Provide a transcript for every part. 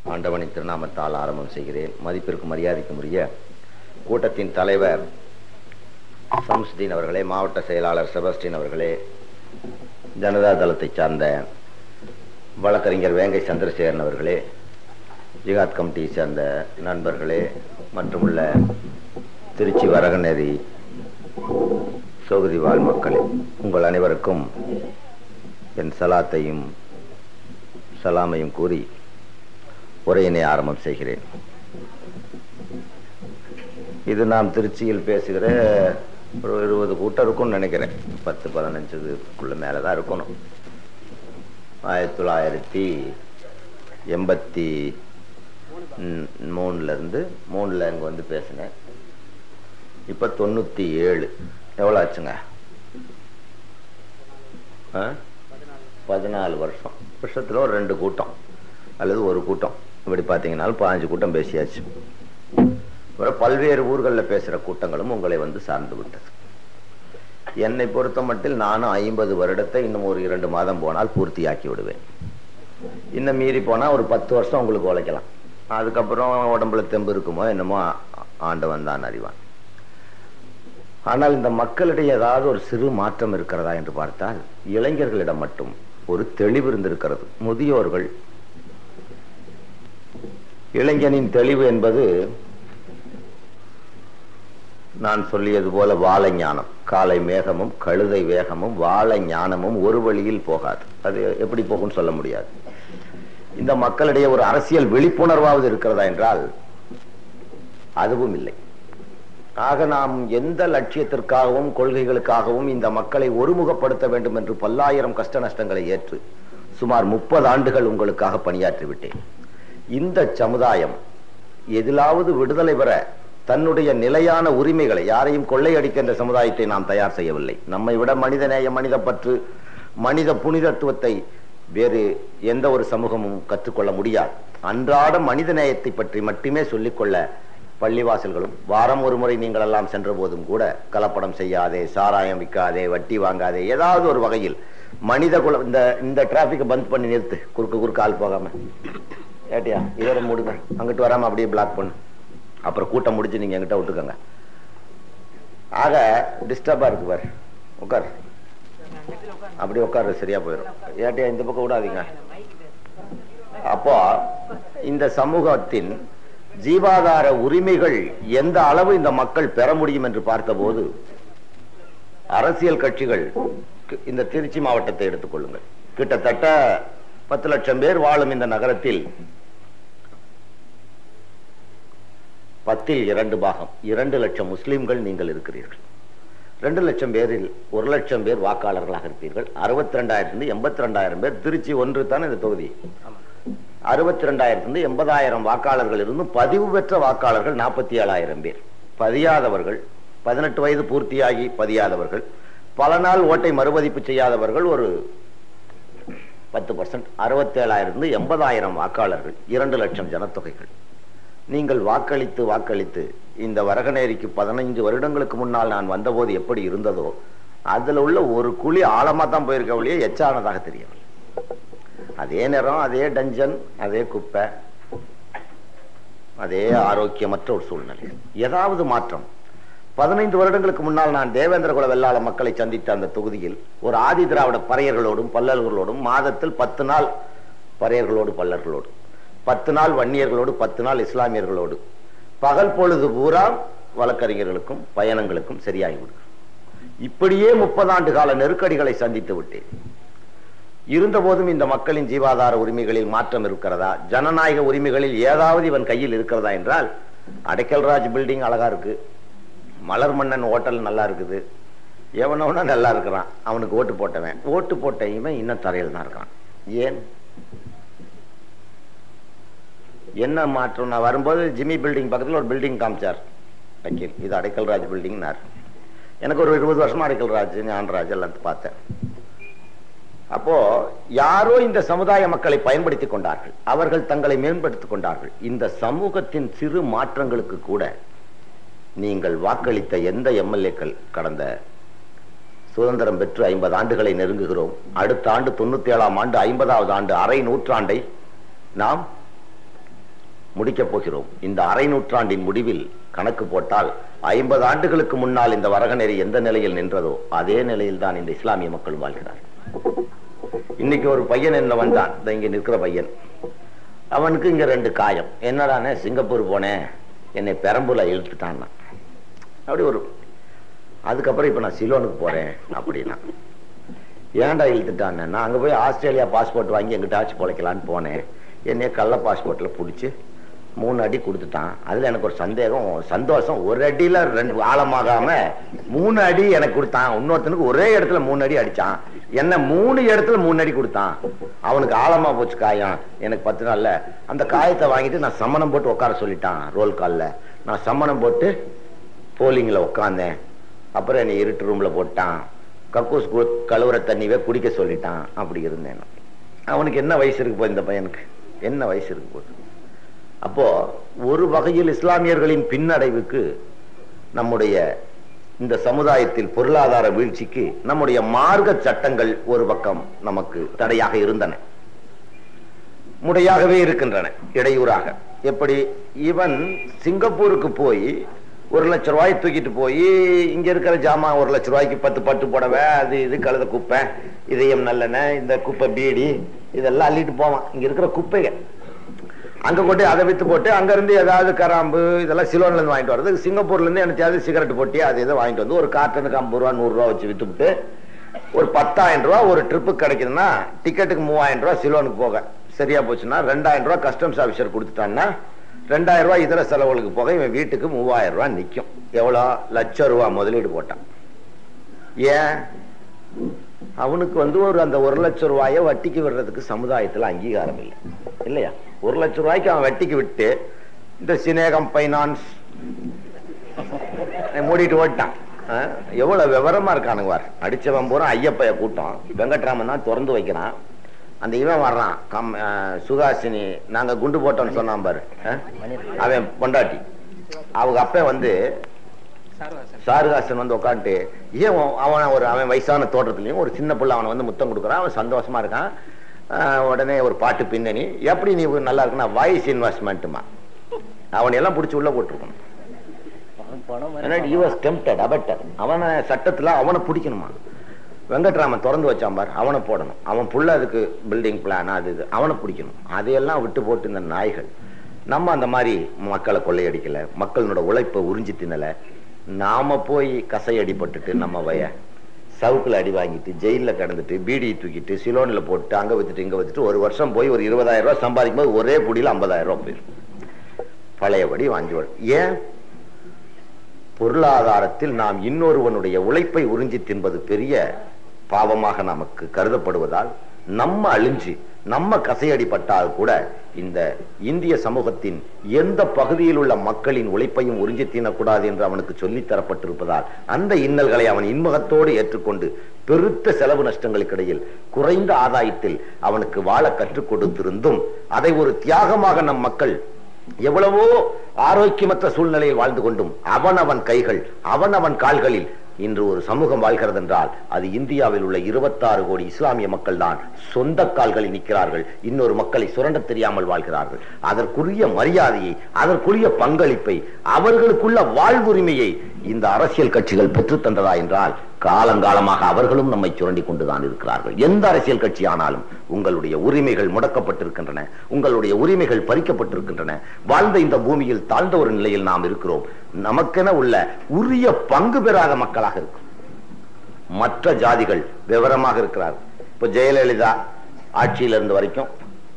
ஆண்டவனின் திருநாமத்தால் ஆரம்பம் செய்கிறேன் மதிப்பிற்கு மரியாதைக்கும் உரிய கூட்டத்தின் தலைவர் சம்ஸ்தீன் அவர்களே மாவட்ட செயலாளர் செபஸ்டின் அவர்களே ஜனதா தளத்தை சார்ந்த வழக்கறிஞர் வேங்கை சந்திரசேகரன் அவர்களே ஜிகாத் கமிட்டியை சேர்ந்த நண்பர்களே மற்றும் உள்ள திருச்சி வரகநேரி சொகுதி வாழ் மக்களே உங்கள் அனைவருக்கும் என் சலாத்தையும் சலாமையும் கூறி உரையினை ஆரம்பம் செய்கிறேன் இது நாம் திருச்சியில் பேசுகிற ஒரு இருபது கூட்டம் இருக்கும்னு நினைக்கிறேன் பத்து பதினஞ்சுக்குள்ள மேலே தான் இருக்கணும் ஆயிரத்தி தொள்ளாயிரத்தி எண்பத்தி மூணுலேருந்து மூணில் இங்கே வந்து பேசினேன் இப்போ தொண்ணூற்றி ஏழு எவ்வளோ ஆச்சுங்க ஆ பதினாலு வருஷம் வருஷத்தில் ஒரு ரெண்டு கூட்டம் அல்லது ஒரு கூட்டம் இப்படி பார்த்தீங்கன்னாலும் பதினஞ்சு கூட்டம் பேசியாச்சு அப்புறம் பல்வேறு ஊர்களில் பேசுகிற கூட்டங்களும் உங்களை வந்து சார்ந்து விட்டது என்னை பொறுத்த மட்டில் நானும் ஐம்பது வருடத்தை இன்னும் ஒரு இரண்டு மாதம் போனால் பூர்த்தியாக்கி விடுவேன் இன்னும் மீறி போனால் ஒரு பத்து வருஷம் உங்களுக்கு உழைக்கலாம் அதுக்கப்புறம் உடம்புல தெம்பு இருக்குமோ என்னமோ ஆண்டவன் தான் அறிவான் ஆனால் இந்த மக்களிடையே ஏதாவது ஒரு சிறு மாற்றம் இருக்கிறதா என்று பார்த்தால் இளைஞர்களிடம் மட்டும் ஒரு தெளிவு இருந்திருக்கிறது முதியோர்கள் இளைஞனின் தெளிவு என்பது நான் சொல்லியது போல வாழ ஞானம் காலை மேகமும் கழுதை வேகமும் வாழ ஞானமும் ஒரு வழியில் போகாது அது எப்படி போகும்னு சொல்ல முடியாது இந்த மக்களிடையே ஒரு அரசியல் விழிப்புணர்வாவது இருக்கிறதா என்றால் அதுவும் இல்லை ஆக நாம் எந்த லட்சியத்திற்காகவும் கொள்கைகளுக்காகவும் இந்த மக்களை ஒருமுகப்படுத்த வேண்டும் என்று பல்லாயிரம் கஷ்ட நஷ்டங்களை ஏற்று சுமார் முப்பது ஆண்டுகள் உங்களுக்காக பணியாற்றி விட்டேன் இந்த சமுதாயம் எதிலாவது விடுதலை பெற தன்னுடைய நிலையான உரிமைகளை யாரையும் கொள்ளையடிக்கின்ற சமுதாயத்தை நாம் தயார் செய்யவில்லை நம்மை விட மனித நேய மனித பற்று மனித புனிதத்துவத்தை வேறு எந்த ஒரு சமூகமும் கற்றுக்கொள்ள முடியாது அன்றாட மனித நேயத்தை பற்றி மட்டுமே சொல்லிக்கொள்ள பள்ளிவாசல்களும் வாரம் ஒரு முறை நீங்கள் எல்லாம் சென்ற போதும் கூட கலப்படம் செய்யாதே சாராயம் விற்காதே வட்டி வாங்காதே ஏதாவது ஒரு வகையில் மனித குல இந்த இந்த டிராபிக்கை பந்த் பண்ணி நிறுத்து குறுக்கு குறுக்கு ஆள் போகாம ஏட்டியா இதோட மூடுங்க அங்கிட்டு வராம அப்படியே பிளாக் பண்ணு அப்புறம் கூட்டம் முடிச்சு நீங்க எங்கிட்ட விட்டுக்கோங்க ஆக டிஸ்டர்பா இருக்கு பாரு உட்கார் அப்படி உட்காரு சரியா போயிடும் ஏட்டியா இந்த பக்கம் விடாதீங்க அப்போ இந்த சமூகத்தின் ஜீவாதார உரிமைகள் எந்த அளவு இந்த மக்கள் பெற முடியும் என்று பார்த்தபோது அரசியல் கட்சிகள் இந்த திருச்சி மாவட்டத்தை எடுத்துக்கொள்ளுங்கள் கிட்டத்தட்ட பத்து லட்சம் பேர் வாழும் இந்த நகரத்தில் பத்தில் இரண்டு பாகம் இரண்டு லட்சம் முஸ்லிம்கள் நீங்கள் இருக்கிறீர்கள் ரெண்டு லட்சம் பேரில் ஒரு லட்சம் பேர் வாக்காளர்களாக இருப்பீர்கள் அறுபத்தி ரெண்டாயிரத்தி எண்பத்தி ரெண்டாயிரம் பேர் திருச்சி ஒன்று தானே இந்த தொகுதி அறுபத்தி ரெண்டாயிரத்தி எண்பதாயிரம் வாக்காளர்கள் இருந்தும் பதிவு பெற்ற வாக்காளர்கள் நாற்பத்தி ஏழாயிரம் பேர் பதியாதவர்கள் பதினெட்டு வயது பூர்த்தியாகி பதியாதவர்கள் பல நாள் ஓட்டை மறுமதிப்பு செய்யாதவர்கள் ஒரு பத்து பர்சன்ட் அறுபத்தி ஏழாயிரம் எண்பதாயிரம் வாக்காளர்கள் இரண்டு லட்சம் ஜனத்தொகைகள் நீங்கள் வாக்களித்து வாக்களித்து இந்த வரகநேரிக்கு பதினைஞ்சு வருடங்களுக்கு முன்னால் நான் வந்தபோது எப்படி இருந்ததோ அதுல உள்ள ஒரு குழி ஆழமா தான் போயிருக்க ஒழிய எச்சானதாக தெரியவில்லை அதே நேரம் அதே டஞ்சன் அதே குப்பை அதே ஆரோக்கியமற்ற ஒரு சூழ்நிலை ஏதாவது மாற்றம் பதினைந்து வருடங்களுக்கு முன்னால் நான் தேவேந்திர குல வெள்ளாள மக்களை சந்தித்த அந்த தொகுதியில் ஒரு ஆதி திராவிட பறையர்களோடும் பல்லர்களோடும் மாதத்தில் பத்து நாள் பறையர்களோடு பல்லர்களோடு பத்து நாள் வன்னியர்களோடு பத்து நாள் இஸ்லாமியர்களோடு பகல் பொழுது பூரா வழக்கறிஞர்களுக்கும் பயணங்களுக்கும் சரியாகிவிடும் இப்படியே முப்பது ஆண்டு கால நெருக்கடிகளை சந்தித்து விட்டேன் இருந்த போதும் இந்த மக்களின் ஜீவாதார உரிமைகளில் மாற்றம் இருக்கிறதா ஜனநாயக உரிமைகளில் ஏதாவது இவன் கையில் இருக்கிறதா என்றால் அடைக்கல்ராஜ் பில்டிங் அழகா இருக்கு மலர் மன்னன் ஹோட்டல் நல்லா இருக்குது எவனவனா நல்லா இருக்கிறான் அவனுக்கு ஓட்டு போட்டவன் ஓட்டு போட்ட இவன் இன்னும் தரையில் தான் இருக்கான் ஏன் என்ன மாற்றம் நான் வரும்போது ஜிம்மி பில்டிங் பக்கத்தில் ஒரு பில்டிங் காமிச்சார் வக்கீல் இது அடைக்கல்ராஜ் பில்டிங்னார் எனக்கு ஒரு இருபது வருஷமா அடைக்கல்ராஜ் ஞானராஜ் எல்லாம் பார்த்தேன் அப்போ யாரோ இந்த சமுதாய மக்களை பயன்படுத்திக் கொண்டார்கள் அவர்கள் தங்களை மேம்படுத்திக் கொண்டார்கள் இந்த சமூகத்தின் சிறு மாற்றங்களுக்கு கூட நீங்கள் வாக்களித்த எந்த எம்எல்ஏக்கள் கடந்த சுதந்திரம் பெற்று ஐம்பது ஆண்டுகளை நெருங்குகிறோம் அடுத்த ஆண்டு தொண்ணூத்தி ஏழாம் ஆண்டு ஐம்பதாவது ஆண்டு அரை நூற்றாண்டை நாம் முடிக்கப் போகிறோம் இந்த அரை நூற்றாண்டின் முடிவில் கணக்கு போட்டால் ஐம்பது ஆண்டுகளுக்கு முன்னால் இந்த வரகநெறி எந்த நிலையில் நின்றதோ அதே நிலையில் தான் இந்த இஸ்லாமிய மக்கள் வாழ்கிறார் இன்னைக்கு ஒரு பையன் என்ன வந்தான் இந்த இங்க நிற்கிற பையன் அவனுக்கு இங்க ரெண்டு காயம் என்னடானே சிங்கப்பூர் போனேன் என்னை பெரம்புல இழுத்துட்டான்னா அப்படி ஒரு அதுக்கப்புறம் இப்ப நான் சிலோனுக்கு போறேன் அப்படின்னா ஏன்டா இழுத்துட்டான்னு நான் அங்க போய் ஆஸ்திரேலியா பாஸ்போர்ட் வாங்கி எங்கிட்டாச்சும் பொழைக்கலான்னு போனேன் என்னைய கள்ள பாஸ்போர்ட்ல பிடிச்சி மூணு அடி கொடுத்துட்டான் அதுல எனக்கு ஒரு சந்தேகம் சந்தோஷம் ஒரு அடியில ரெண்டு ஆழமாகாம மூணு அடி எனக்கு கொடுத்தான் இன்னொருத்தனுக்கு ஒரே இடத்துல மூணு அடி அடிச்சான் என்ன மூணு இடத்துல மூணு அடி கொடுத்தான் அவனுக்கு ஆழமா போச்சு காயம் எனக்கு பத்து நாள்ல அந்த காயத்தை வாங்கிட்டு நான் சம்மணம் போட்டு உட்கார சொல்லிட்டான் ரோல் கால்ல நான் சம்மணம் போட்டு போலிங்ல உட்காந்தேன் அப்புறம் என்னை இருட்டு ரூம்ல போட்டான் கக்கூஸ் கு- கழுவுற தண்ணிவே குடிக்க சொல்லிட்டான் அப்படி இருந்தேன் நான். அவனுக்கு என்ன வயசு இருக்கு போகுது இந்த பையனுக்கு என்ன வயசு இருக்கு போகுது அப்போ ஒரு வகையில் இஸ்லாமியர்களின் பின்னடைவுக்கு நம்முடைய இந்த சமுதாயத்தில் பொருளாதார வீழ்ச்சிக்கு நம்முடைய மார்க்க சட்டங்கள் ஒரு பக்கம் நமக்கு தடையாக இருந்தன முறையாகவே இருக்கின்றன இடையூறாக எப்படி இவன் சிங்கப்பூருக்கு போய் ஒரு லட்ச ரூபாய் தூக்கிட்டு போய் இங்க இருக்கிற ஜாமான் ஒரு லட்ச ரூபாய்க்கு பத்து பட்டு புடவை அது இது கழுத குப்பை இதயம் நல்லெண்ணெய் இந்த குப்பை பீடி இதெல்லாம் அள்ளிட்டு போவான் இங்க இருக்கிற குப்பைகள் அங்க கொண்டு அதை வித்து போட்டு அங்க இருந்து ஏதாவது கராம்பு இதெல்லாம் சிலோன்ல இருந்து வாங்கிட்டு வர்றது சிங்கப்பூர்ல இருந்து எனக்கு சிகரெட் போட்டி அது இதை வாங்கிட்டு வந்து ஒரு கார்ட்டனுக்கு ஐம்பது ரூபா நூறு ரூபா வச்சு வித்துவிட்டு ஒரு பத்தாயிரம் ரூபா ஒரு ட்ரிப்பு கிடைக்குதுன்னா டிக்கெட்டுக்கு மூவாயிரம் ரூபா சிலோனுக்கு போக சரியா போச்சுன்னா ரெண்டாயிரம் ரூபா கஸ்டம்ஸ் ஆபீசர் கொடுத்துட்டான்னா ரெண்டாயிரம் ரூபாய் இதர செலவுகளுக்கு போக இவன் வீட்டுக்கு மூவாயிரம் ரூபாய் நிக்கும் எவ்வளோ லட்சம் ரூபா முதலீடு போட்டான் ஏன் அவனுக்கு வந்து ஒரு அந்த ஒரு லட்சம் ரூபாயை வட்டிக்கு விடுறதுக்கு சமுதாயத்துல அங்கீகாரம் இல்லை இல்லையா ஒரு லட்சம் ரூபாய்க்கு அவன் வட்டிக்கு விட்டு இந்த சினேகம் பைனான்ஸ் மூடிட்டு ஓட்டான் ஆ, எவ்வளவு விவரமா இருக்கானுங்க வார் அடிச்சவன் பூரா ஐயப்பைய கூட்டம் வெங்கட்ராமன் தான் திறந்து வைக்கிறான் அந்த இவன் வர்றான் கம் ஆ, சுகாசினி நாங்க குண்டு போட்டோம்னு சொன்னான் பாரு ஆ? அவன் பொண்டாட்டி அவங்க அப்ப வந்து சாருகாசன் வந்து உட்காந்துட்டு ஏன் உன் அவன் ஒரு அவன் வயசான தோற்றத்துலயும் ஒரு சின்ன பிள்ளை அவனை வந்து முத்தம் கொடுக்குறான் அவன் சந்தோஷமா இருக்கான் ஆஹ் உடனே ஒரு பாட்டு பின்னணி எப்படி நீ நல்லா இருக்குன்னா வாய்ஸ் இன்வெஸ்ட்மெண்ட்டுமா அவனை எல்லாம் பிடிச்சி உள்ள போட்டிருக்கணும் அவனை சட்டத்துல அவனை பிடிக்கணுமா வெங்கட்ராமன் திறந்து வச்சான் பார் அவனை போடணும் அவன் புள்ள அதுக்கு பில்டிங் பிளான் அது இது அவனை பிடிக்கணும் அதையெல்லாம் விட்டு போட்டு இந்த நாய்கள் நம்ம அந்த மாதிரி மக்களை கொள்ளையடிக்கல மக்களோட உழைப்பை உறிஞ்சி தின்னல நாம போய் கசை அடிபட்டுட்டு நம்ம வய சவுக்குல அடி வாங்கிட்டு ஜெயில கிடந்துட்டு பீடி தூக்கிட்டு சிலோன்ல போட்டு அங்க வித்துட்டு இங்க வித்துட்டு ஒரு வருஷம் போய் ஒரு இருபதாயிரம் ரூபாய் சம்பாதிக்கும் போது ஒரே புடியில ஐம்பதாயிரம் ரூபாய் போயிடும் பழையபடி வாங்கி வரும். ஏன் பொருளாதாரத்தில் நாம் இன்னொருவனுடைய உழைப்பை உறிஞ்சி தின்பது பெரிய பாவமாக நமக்கு கருதப்படுவதால் நம்ம அழிஞ்சு நம்ம கசையடிப்பட்டால் கூட இந்த இந்திய சமூகத்தின் எந்த பகுதியில் உள்ள மக்களின் உழைப்பையும் உறிஞ்சி தீனக்கூடாது என்று அவனுக்கு சொல்லித் தரப்பட்டிருப்பதால் அந்த இன்னல்களை அவன் இன்முகத்தோடு ஏற்றுக்கொண்டு பெருத்த செலவு நஷ்டங்களுக்கு இடையில் குறைந்த ஆதாயத்தில் அவனுக்கு வாழ கற்றுக் கொடுத்திருந்தும் அதை ஒரு தியாகமாக நம் மக்கள் எவ்வளவோ ஆரோக்கியமற்ற சூழ்நிலையில் வாழ்ந்து கொண்டும் அவனவன் கைகள் அவனவன் கால்களில் இன்று ஒரு சமூகம் வாழ்கிறது என்றால் அது இந்தியாவில் உள்ள இருபத்தாறு கோடி இஸ்லாமிய மக்கள் தான் சொந்த கால்களில் நிற்கிறார்கள் இன்னொரு மக்களை சுரண்டத் தெரியாமல் வாழ்கிறார்கள் அதற்குரிய மரியாதையை அதற்குரிய பங்களிப்பை அவர்களுக்குள்ள வாழ்வுரிமையை இந்த அரசியல் கட்சிகள் பெற்றுத் தந்ததா என்றால் காலங்காலமாக அவர்களும் நம்மை சுரண்டி கொண்டுதான் இருக்கிறார்கள் எந்த அரசியல் கட்சி ஆனாலும் உங்களுடைய உரிமைகள் முடக்கப்பட்டிருக்கின்றன உங்களுடைய உரிமைகள் பறிக்கப்பட்டிருக்கின்றன வாழ்ந்த இந்த பூமியில் தாழ்ந்த ஒரு நிலையில் நாம் இருக்கிறோம் நமக்கென உள்ள உரிய பங்கு பெறாத மக்களாக இருக்கும் மற்ற ஜாதிகள் விவரமாக இருக்கிறார்கள் இப்ப ஜெயலலிதா ஆட்சியில் இருந்த வரைக்கும்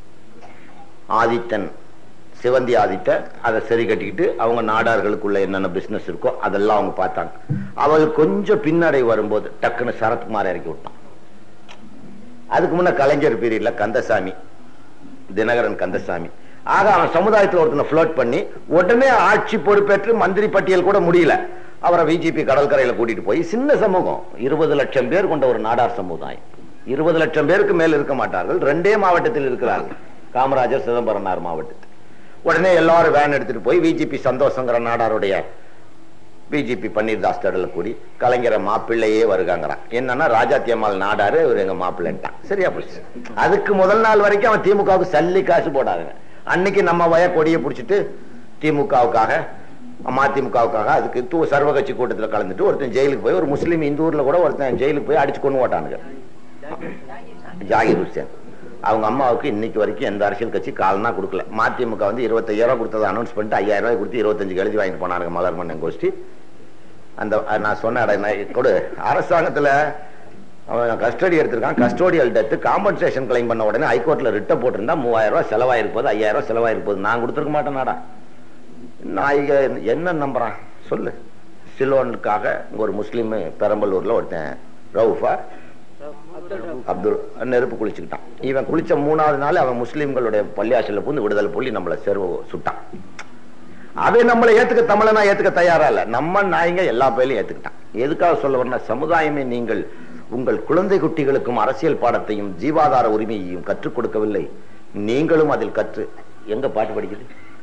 ஆதித்தன் சிவந்தி ஆதித்த அதை சரி கட்டிக்கிட்டு அவங்க நாடார்களுக்குள்ள என்னென்ன பிசினஸ் இருக்கோ அதெல்லாம் அவங்க பார்த்தாங்க அவங்க கொஞ்சம் பின்னடை வரும்போது டக்குன்னு சரத்குமார் இறக்கி விட்டான் அதுக்கு முன்ன கலைஞர் பீரியட்ல கந்தசாமி தினகரன் கந்தசாமி ஆக அவன் சமுதாயத்தில் ஒருத்தனை ஃப்ளோட் பண்ணி உடனே ஆட்சி பொறுப்பேற்று மந்திரி பட்டியல் கூட முடியல அவரை பிஜேபி கடற்கரையில கூட்டிட்டு போய் சின்ன சமூகம் இருபது லட்சம் பேர் கொண்ட ஒரு நாடார் சமுதாயம் இருபது லட்சம் பேருக்கு மேல் இருக்க மாட்டார்கள் ரெண்டே மாவட்டத்தில் இருக்கிறார்கள் காமராஜர் சிதம்பரனார் மாவட்டத்தில் உடனே எல்லாரும் வேன் எடுத்துட்டு போய் பிஜேபி சந்தோஷங்கிற நாடாருடைய பிஜேபி பன்னீர்தாஸ் தடல கூடி கலைஞர மாப்பிள்ளையே வருகாங்கிறான் என்னன்னா ராஜாத்தி அம்மாள் நாடாரு இவர் எங்க மாப்பிள்ளைன்ட்டான் சரியா போச்சு அதுக்கு முதல் நாள் வரைக்கும் அவன் திமுகவுக்கு சல்லி காசு போடாதுங்க அன்னைக்கு நம்ம வய கொடியை பிடிச்சிட்டு திமுகவுக்காக மதிமுகவுக்காக அதுக்கு தூ சர்வ கட்சி கூட்டத்தில் கலந்துட்டு ஒருத்தன் ஜெயிலுக்கு போய் ஒரு முஸ்லீம் இந்த ஊர்ல கூட ஒருத்தன் ஜெயிலுக்கு போய் அடிச்சு கொண்டு ஓட்டானுங்க ஜாகிர் ஹுசேன் அவங்க அம்மாவுக்கு இன்னைக்கு வரைக்கும் எந்த அரசியல் கட்சி காலனா கொடுக்கல மதிமுக வந்து இருபத்தையாயிரம் கொடுத்ததை அனௌன்ஸ் பண்ணிட்டு ஐயாயிரம் ரூபாய் கொடுத்து இருபத்தஞ்சு எழுதி வாங்கிட்டு போனாங்க மலர் மன்னன் கோஷ்டி அந்த அஹ், நான் சொன்ன இடம் என்ன, கொடு அரசாங்கத்துல அவன் கஸ்டடி எடுத்திருக்கான் கஸ்டோடியல் டெத்து காம்பன்சேஷன் கிளைம் பண்ண உடனே ஹைகோர்ட்ல ரிட்ட போட்டிருந்தா மூவாயிரம் ரூபாய் செலவாயிருப்போது ஐயாயிரம் ரூபாய் செலவாயிருப்போது நான் கொடுத்துருக்க மாட்டேனாடா நான் இங்க என்ன நம்புறான் சொல்லு சிலோனுக்காக இங்க ஒரு முஸ்லீம் பெரம்பலூர்ல ஒருத்தன் ரவுஃபா அப்துல் நெருப்பு குளிச்சுக்கிட்டான் இவன் குளிச்ச மூணாவது நாள் அவன் முஸ்லீம்களுடைய பள்ளியாசல பூந்து விடுதலை புள்ளி நம்மளை செருவ சுட்டான் அவன் நம்மளை ஏத்துக்க தமிழனா ஏத்துக்க தயாரா இல்ல நம்ம நாயங்க எல்லா பேர்லயும் ஏத்துக்கிட்டான் எதுக்காக சொல்ல வரணும் சமுதாயமே நீங்கள் உங்கள் குழந்தை குட்டிகளுக்கும் அரசியல் பாடத்தையும் ஜீவாதார உரிமையையும் கற்றுக் கொடுக்கவில்லை நீங்களும் அதில் கற்று எங்க பாட்டு படிக்குது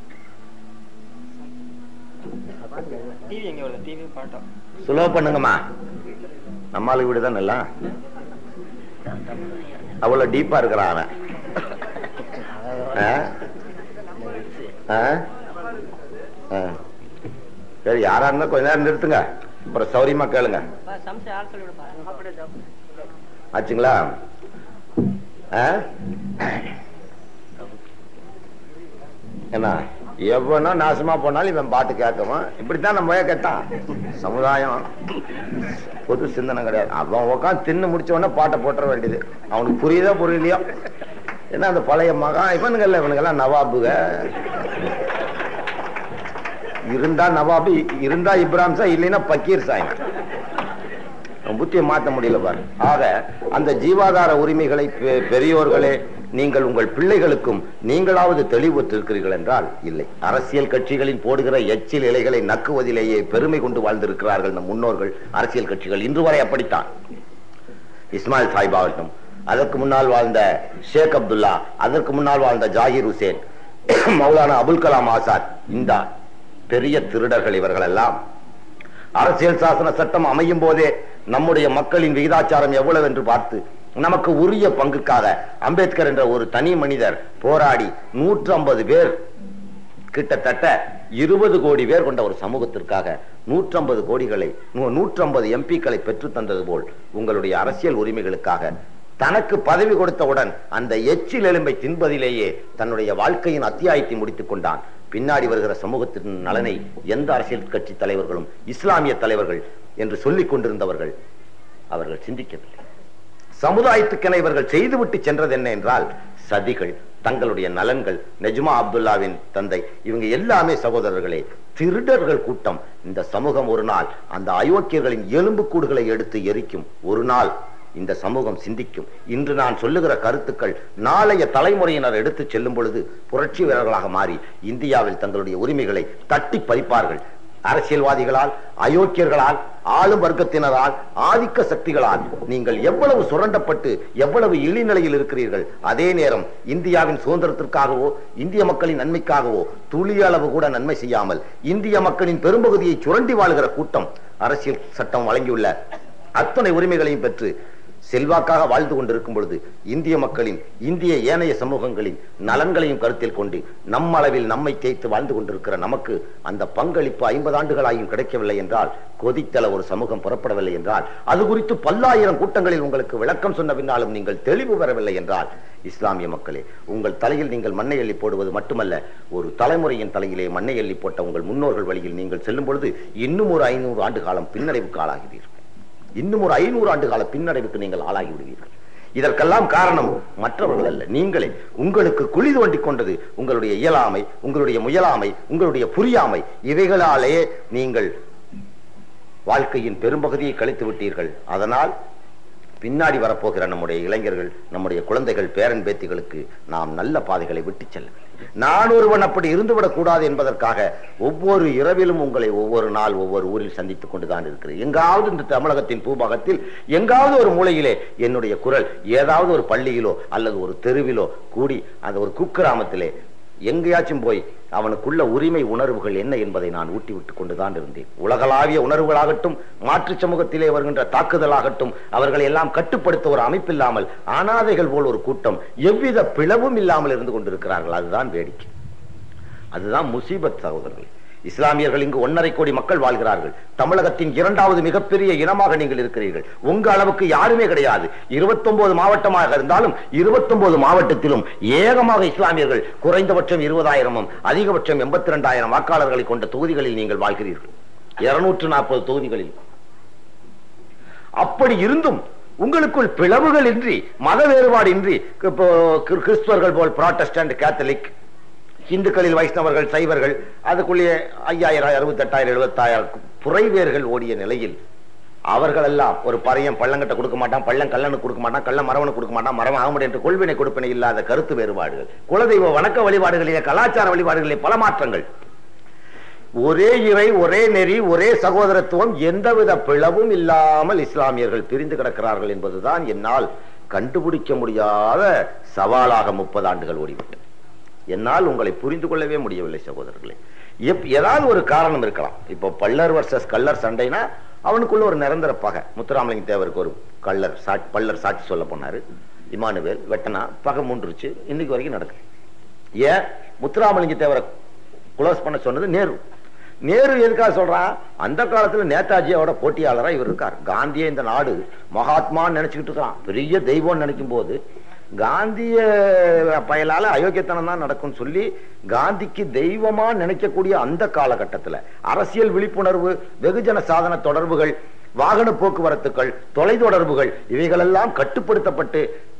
டிவி எங்க வருது டிவி பாட்டம் சுலோ பண்ணுங்கம்மா நம்மளுக்கு வீடுதான் எல்லாம் அவ்வளவு டீப்பா இருக்கிறான் அவன் ஆ? ஆ? ஆ. சரி யாரா இருந்தா கொஞ்ச நேரம் நிறுத்துங்க அப்புறம் சௌரியமா கேளுங்க சம்சை யார் சொல்லி விடுப்பா ஆச்சுங்களா ஆ? என்ன எவனோ நாசமா போனாலும் இவன் பாட்டு கேட்கவன் இப்படித்தான் நம்ம கேட்டான் சமுதாயம் பொது சிந்தனை கிடையாது அவன் உட்காந்து தின்னு முடிச்ச உடனே பாட்டை போட்டுற வேண்டியது அவனுக்கு புரியுதோ புரியலையோ என்ன அந்த பழைய மகான் இவனுங்கல்ல இவனுங்கெல்லாம் நவாபுக இருந்தா நவாபு இருந்தா இப்ராம் சா இல்லைன்னா பக்கீர் சாய் அவன் புத்தியை மாத்த முடியல பாரு ஆக அந்த ஜீவாதார உரிமைகளை பெ- பெரியோர்களே நீங்கள் உங்கள் பிள்ளைகளுக்கும் நீங்களாவது தெளிவுற்றிருக்கிறீர்கள் என்றால் இல்லை அரசியல் கட்சிகளின் போடுகிற எச்சில் இலைகளை நக்குவதிலேயே பெருமை கொண்டு வாழ்ந்திருக்கிறார்கள் நம் முன்னோர்கள் அரசியல் கட்சிகள் இன்று வரை அப்படித்தான் இஸ்மாயில் சாஹிப் ஆகட்டும் அதற்கு முன்னால் வாழ்ந்த ஷேக் அப்துல்லா அதற்கு முன்னால் வாழ்ந்த ஜாகிர் ஹுசேன் மௌலானா அபுல் கலாம் ஆசாத் இந்த பெரிய திருடர்கள் இவர்கள் எல்லாம் அரசியல் சாசன சட்டம் அமையும் போதே நம்முடைய மக்களின் விகிதாச்சாரம் எவ்வளவு என்று பார்த்து நமக்கு உரிய பங்குக்காக அம்பேத்கர் என்ற ஒரு தனி மனிதர் போராடி நூற்று ஐம்பது பேர் கிட்டத்தட்ட இருபது கோடி பேர் கொண்ட ஒரு சமூகத்திற்காக நூற்றம்பது கோடிகளை நூற்றம்பது எம்பிக்களை பெற்று தந்தது போல் உங்களுடைய அரசியல் உரிமைகளுக்காக தனக்கு பதவி கொடுத்தவுடன் அந்த எச்சில் எலும்பை தின்பதிலேயே தன்னுடைய வாழ்க்கையின் அத்தியாயத்தை முடித்துக் கொண்டான் பின்னாடி வருகிற சமூகத்தின் நலனை எந்த அரசியல் கட்சி தலைவர்களும் இஸ்லாமிய தலைவர்கள் என்று சொல்லிக் கொண்டிருந்தவர்கள் அவர்கள் சிந்திக்கவில்லை சமுதாயத்துக்கென இவர்கள் செய்துவிட்டு சென்றது என்ன என்றால் சதிகள் தங்களுடைய நலன்கள் நெஜ்மா அப்துல்லாவின் தந்தை இவங்க எல்லாமே சகோதரர்களே திருடர்கள் கூட்டம் இந்த சமூகம் ஒரு நாள் அந்த அயோக்கியர்களின் எலும்பு கூடுகளை எடுத்து எரிக்கும் ஒரு நாள் இந்த சமூகம் சிந்திக்கும் இன்று நான் சொல்லுகிற கருத்துக்கள் நாளைய தலைமுறையினர் எடுத்துச் செல்லும் பொழுது புரட்சி வீரர்களாக மாறி இந்தியாவில் தங்களுடைய உரிமைகளை தட்டி பறிப்பார்கள் அரசியல்வாதிகளால் அயோக்கியர்களால் ஆளும் வர்க்கத்தினரால் ஆதிக்க சக்திகளால் நீங்கள் எவ்வளவு சுரண்டப்பட்டு எவ்வளவு இழிநிலையில் இருக்கிறீர்கள் அதே நேரம் இந்தியாவின் சுதந்திரத்திற்காகவோ இந்திய மக்களின் நன்மைக்காகவோ துளி அளவு கூட நன்மை செய்யாமல் இந்திய மக்களின் பெரும்பகுதியை சுரண்டி வாழுகிற கூட்டம் அரசியல் சட்டம் வழங்கியுள்ள அத்தனை உரிமைகளையும் பெற்று செல்வாக்காக வாழ்ந்து கொண்டிருக்கும் பொழுது இந்திய மக்களின் இந்திய ஏனைய சமூகங்களின் நலன்களையும் கருத்தில் கொண்டு நம் அளவில் நம்மை தேய்த்து வாழ்ந்து கொண்டிருக்கிற நமக்கு அந்த பங்களிப்பு ஐம்பது ஆண்டுகளாயும் கிடைக்கவில்லை என்றால் கொதித்தல ஒரு சமூகம் புறப்படவில்லை என்றால் அது குறித்து பல்லாயிரம் கூட்டங்களில் உங்களுக்கு விளக்கம் சொன்ன பின்னாலும் நீங்கள் தெளிவு பெறவில்லை என்றால் இஸ்லாமிய மக்களே உங்கள் தலையில் நீங்கள் மண்ணை எள்ளி போடுவது மட்டுமல்ல ஒரு தலைமுறையின் தலையிலே மண்ணை எள்ளி போட்ட உங்கள் முன்னோர்கள் வழியில் நீங்கள் செல்லும் பொழுது இன்னும் ஒரு ஐநூறு ஆண்டு காலம் பின்னடைவுக்கு ஆளாகிறீர்கள் இன்னும் ஒரு ஐநூறு ஆண்டு கால பின்னடைவுக்கு நீங்கள் ஆளாகி விடுவீர்கள் இதற்கெல்லாம் காரணம் மற்றவர்கள் அல்ல நீங்களே உங்களுக்கு குழி தோண்டி கொண்டது உங்களுடைய இயலாமை உங்களுடைய முயலாமை உங்களுடைய புரியாமை இவைகளாலே நீங்கள் வாழ்க்கையின் பெரும்பகுதியை கழித்து விட்டீர்கள் அதனால் பின்னாடி வரப்போகிற நம்முடைய இளைஞர்கள் நம்முடைய குழந்தைகள் பேரன் பேத்திகளுக்கு நாம் நல்ல பாதைகளை விட்டு செல்லவில்லை நான் ஒருவன் அப்படி இருந்துவிடக் கூடாது என்பதற்காக ஒவ்வொரு இரவிலும் உங்களை ஒவ்வொரு நாள் ஒவ்வொரு ஊரில் சந்தித்துக் கொண்டுதான் இருக்கிறேன் எங்காவது இந்த தமிழகத்தின் பூபாகத்தில் எங்காவது ஒரு மூலையிலே என்னுடைய குரல் ஏதாவது ஒரு பள்ளியிலோ அல்லது ஒரு தெருவிலோ கூடி அந்த ஒரு குக்கிராமத்திலே எங்கேயாச்சும் போய் அவனுக்குள்ள உரிமை உணர்வுகள் என்ன என்பதை நான் ஊட்டி விட்டுக் கொண்டுதான் இருந்தேன் உலகளாவிய உணர்வுகளாகட்டும் மாற்று சமூகத்திலே வருகின்ற தாக்குதலாகட்டும் அவர்களை எல்லாம் கட்டுப்படுத்த ஒரு அமைப்பில்லாமல் அனாதைகள் போல் ஒரு கூட்டம் எவ்வித பிளவும் இல்லாமல் இருந்து கொண்டிருக்கிறார்கள் அதுதான் வேடிக்கை அதுதான் முசீபத் சகோதரர்கள் இஸ்லாமியர்கள் இங்கு ஒன்றரை கோடி மக்கள் வாழ்கிறார்கள் தமிழகத்தின் இரண்டாவது மிகப்பெரிய இனமாக நீங்கள் இருக்கிறீர்கள் உங்க அளவுக்கு யாருமே கிடையாது 29 மாவட்டமாக இருந்தாலும் 29 மாவட்டத்திலும் ஏகமாக இஸ்லாமியர்கள் குறைந்தபட்சம் இருபதாயிரமும் அதிகபட்சம் எண்பத்தி ரெண்டாயிரம் வாக்காளர்களை கொண்ட தொகுதிகளில் நீங்கள் வாழ்கிறீர்கள் இருநூற்று நாற்பது தொகுதிகளில் அப்படி இருந்தும் உங்களுக்குள் பிளவுகள் இன்றி மத வேறுபாடு இன்றி இப்போ கிறிஸ்துவர்கள் கிறிஸ்துவர்கள் போல் புராட்டஸ்டன்ட் கேத்தலிக் இந்துக்களில் வைஷ்ணவர்கள் சைவர்கள் அதுக்குள்ளேயே ஐயாயிரம் அறுபத்தெட்டாயிரம் எழுபத்தாயிரம் புரைவேர்கள் ஓடிய நிலையில் அவர்களெல்லாம் ஒரு பறையன் பள்ளங்கட்ட கொடுக்க மாட்டான் பள்ளம் கல்லனுக்கு கொடுக்க மாட்டான் கள்ளம் மரவனுக்கு கொடுக்க மாட்டான் மரம் ஆகமுடியும் என்று கொள்வினை கொடுப்பினை இல்லாத கருத்து வேறுபாடுகள் குலதெய்வ வணக்க வழிபாடுகளிலே கலாச்சார வழிபாடுகளிலே பல மாற்றங்கள் ஒரே இறை ஒரே நெறி ஒரே சகோதரத்துவம் எந்தவித பிளவும் இல்லாமல் இஸ்லாமியர்கள் பிரிந்து கிடக்கிறார்கள் என்பதுதான் என்னால் கண்டுபிடிக்க முடியாத சவாலாக முப்பது ஆண்டுகள் ஓடிவிட்டது என்னால் உங்களை புரிந்து கொள்ளவே முடியவில்லை சகோதரர்களே எப்- ஏதாவது ஒரு காரணம் இருக்கலாம் இப்போ பல்லர் வர்சஸ் கள்ளர் சண்டைனா அவனுக்குள்ள ஒரு நிரந்தர பகை முத்துராமலிங்க தேவருக்கு ஒரு கள்ளர் சா- பல்லர் சாட்சி சொல்ல போனாரு இமானுவேல் வெட்டனா பகை மூன்றுச்சு இன்னைக்கு வரைக்கும் நடக்குது ஏன் முத்துராமலிங்க தேவரை குளோஸ் பண்ண சொன்னது நேரு நேரு எதுக்காக சொல்றான் அந்த காலத்துல நேதாஜியோட போட்டியாளரா இவர் இருக்கார் காந்தியே இந்த நாடு மகாத்மான்னு நினைச்சுக்கிட்டு இருக்கான் பெரிய தெய்வம் நினைக்கும் போது காந்திய பயலால அயோக்கியத்தனம் தான் நடக்கும்னு சொல்லி காந்திக்கு தெய்வமா நினைக்கக்கூடிய அந்த காலகட்டத்துல அரசியல் விழிப்புணர்வு வெகுஜன சாதன தொடர்புகள் வாகன போக்குவரத்துகள் தொலைத்தொடர்புகள் இவைகளெல்லாம் கட்டுப்படுத்தப்பட்டு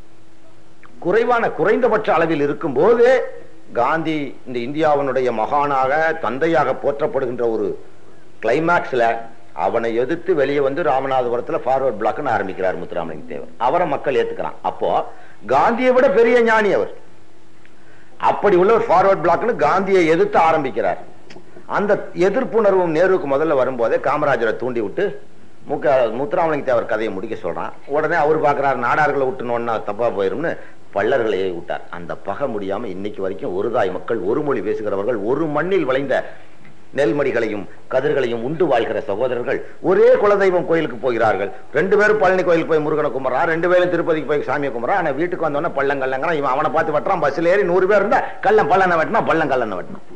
குறைவான குறைந்தபட்ச அளவில் இருக்கும் போது காந்தி இந்த இந்தியாவினுடைய மகானாக தந்தையாக போற்றப்படுகின்ற ஒரு கிளைமேக்ஸ்ல அவனை எதிர்த்து வெளியே வந்து ராமநாதபுரத்துல ஃபார்வர்ட் பிளாக்னு ஆரம்பிக்கிறார் முத்துராமலிங்க தேவர் அவரை மக்கள் ஏத்துக்கிறான் அப்போ காந்தியை விட பெரிய ஞானி அவர் அப்படி உள்ள ஒரு ஃபார்வர்ட் பிளாக்னு காந்தியை எதிர்த்து ஆரம்பிக்கிறார் அந்த எதிர்ப்புணர்வும் நேருவுக்கு முதல்ல வரும்போதே காமராஜரை தூண்டி விட்டு முக்க முத்துராமலிங்க தேவர் கதையை முடிக்க சொல்றான் உடனே அவர் பார்க்கறாரு நாடார்களை விட்டுனோன்னா தப்பா போயிரும்னு பள்ளர்களை விட்டார் அந்த பகை முடியாம இன்னைக்கு வரைக்கும் ஒரு தாய் மக்கள் ஒரு மொழி பேசுகிறவர்கள் ஒரு மண்ணில் விளைந்த நெல்மணிகளையும் கதிர்களையும் உண்டு வாழ்கிற சகோதரர்கள் ஒரே குலதெய்வம் கோயிலுக்கு போகிறார்கள் ரெண்டு பேரும் பழனி கோயிலுக்கு போய் முருகனை கும்பிட்றா ரெண்டு பேரும் திருப்பதிக்கு போய் சாமியை கும்பிட்றா ஆனா வீட்டுக்கு வந்தோடனே பள்ளம் கல்லங்கிறான் இவன் அவனை பார்த்து வெட்டுறான் பஸ்ல ஏறி நூறு பேர் இருந்தா கள்ளம் பள்ளனை வெட்டினா பள்ளம் கல்லனை வெட்டினான்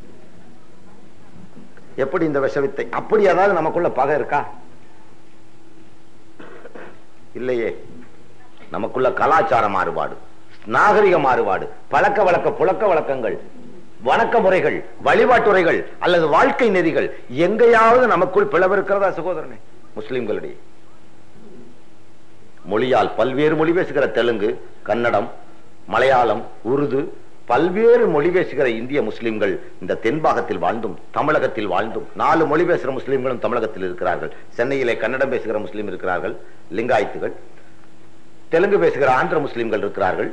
எப்படி இந்த விஷவித்தை அப்படி ஏதாவது நமக்குள்ள பகை இருக்கா இல்லையே நமக்குள்ள கலாச்சார மாறுபாடு நாகரிக மாறுபாடு பழக்க வழக்க புழக்க வழக்கங்கள் வணக்க முறைகள் வழிபாட்டுறைகள் அல்லது வாழ்க்கை நெறிகள் எங்கேயாவது நமக்குள் பிளவு இருக்கிறதா சகோதரனே முஸ்லிம்களிடையே மொழியால் பல்வேறு மொழி பேசுகிற தெலுங்கு கன்னடம் மலையாளம் உருது பல்வேறு மொழி பேசுகிற இந்திய முஸ்லிம்கள் இந்த தென்பாகத்தில் வாழ்ந்தும் தமிழகத்தில் வாழ்ந்தும் நாலு மொழி பேசுகிற முஸ்லிம்களும் தமிழகத்தில் இருக்கிறார்கள் சென்னையிலே கன்னடம் பேசுகிற முஸ்லிம் இருக்கிறார்கள் லிங்காயத்துகள் தெலுங்கு பேசுகிற ஆந்திர முஸ்லிம்கள் இருக்கிறார்கள்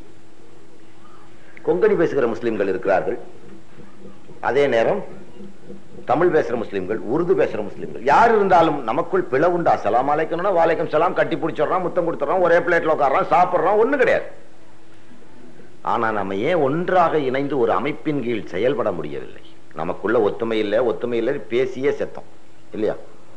கொங்கணி பேசுகிற முஸ்லிம்கள் இருக்கிறார்கள் அதே நேரம் தமிழ் பேசுற முஸ்லிம்கள் உருது பேசுற முஸ்லிம்கள் யார் இருந்தாலும் நமக்குள் பிளவுண்டா சலாம் அலைக்கணும்னா வாலைக்கம் சலாம் கட்டி பிடிச்சிடுறோம் முத்தம் கொடுத்துறோம் ஒரே பிளேட்ல உட்காடுறோம் சாப்பிடுறோம் ஒண்ணு கிடையாது ஆனா நம்ம ஏன் ஒன்றாக இணைந்து ஒரு அமைப்பின் கீழ் செயல்பட முடியவில்லை நமக்குள்ள ஒத்துமை இல்லை ஒத்துமை இல்லை பேசியே செத்தோம் இல்லையா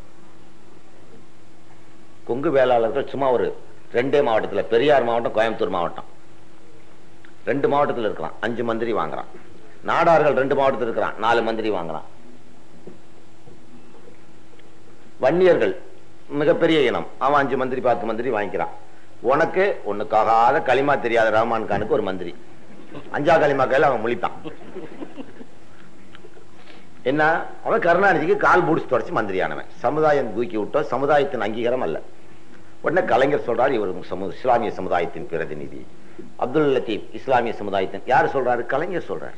கொங்கு வேளாளர்கள் சும்மா ஒரு ரெண்டே மாவட்டத்துல பெரியார் மாவட்டம் கோயம்புத்தூர் மாவட்டம் ரெண்டு மாவட்டத்தில் இருக்கிறான் அஞ்சு மந்திரி வாங்குறான் நாடார்கள் ரெண்டு மாவட்டத்தில் இருக்கிறான் நாலு மந்திரி வாங்குறான் வன்னியர்கள் மிகப்பெரிய இனம் அவன் அஞ்சு மந்திரி பத்து மந்திரி வாங்கிக்கிறான் உனக்கு ஒண்ணுக்காகாத களிமா தெரியாத ரஹ்மான் கானுக்கு ஒரு மந்திரி அஞ்சா களிமா கையில அவன் முழிப்பான் என்ன அவன் கருணாநிதிக்கு கால் பூடிச்சு தொடச்சு மந்திரியானவன் சமுதாயம் தூக்கி விட்டோம் சமுதாயத்தின் அங்கீகாரம் அல்ல உடனே கலைஞர் சொல்றாரு இவர் சமு இஸ்லாமிய சமுதாயத்தின் பிரதிநிதி அப்துல் லத்தீப் இஸ்லாமிய சமுதாயத்தின் யார் சொல்றாரு கலைஞர் சொல்றாரு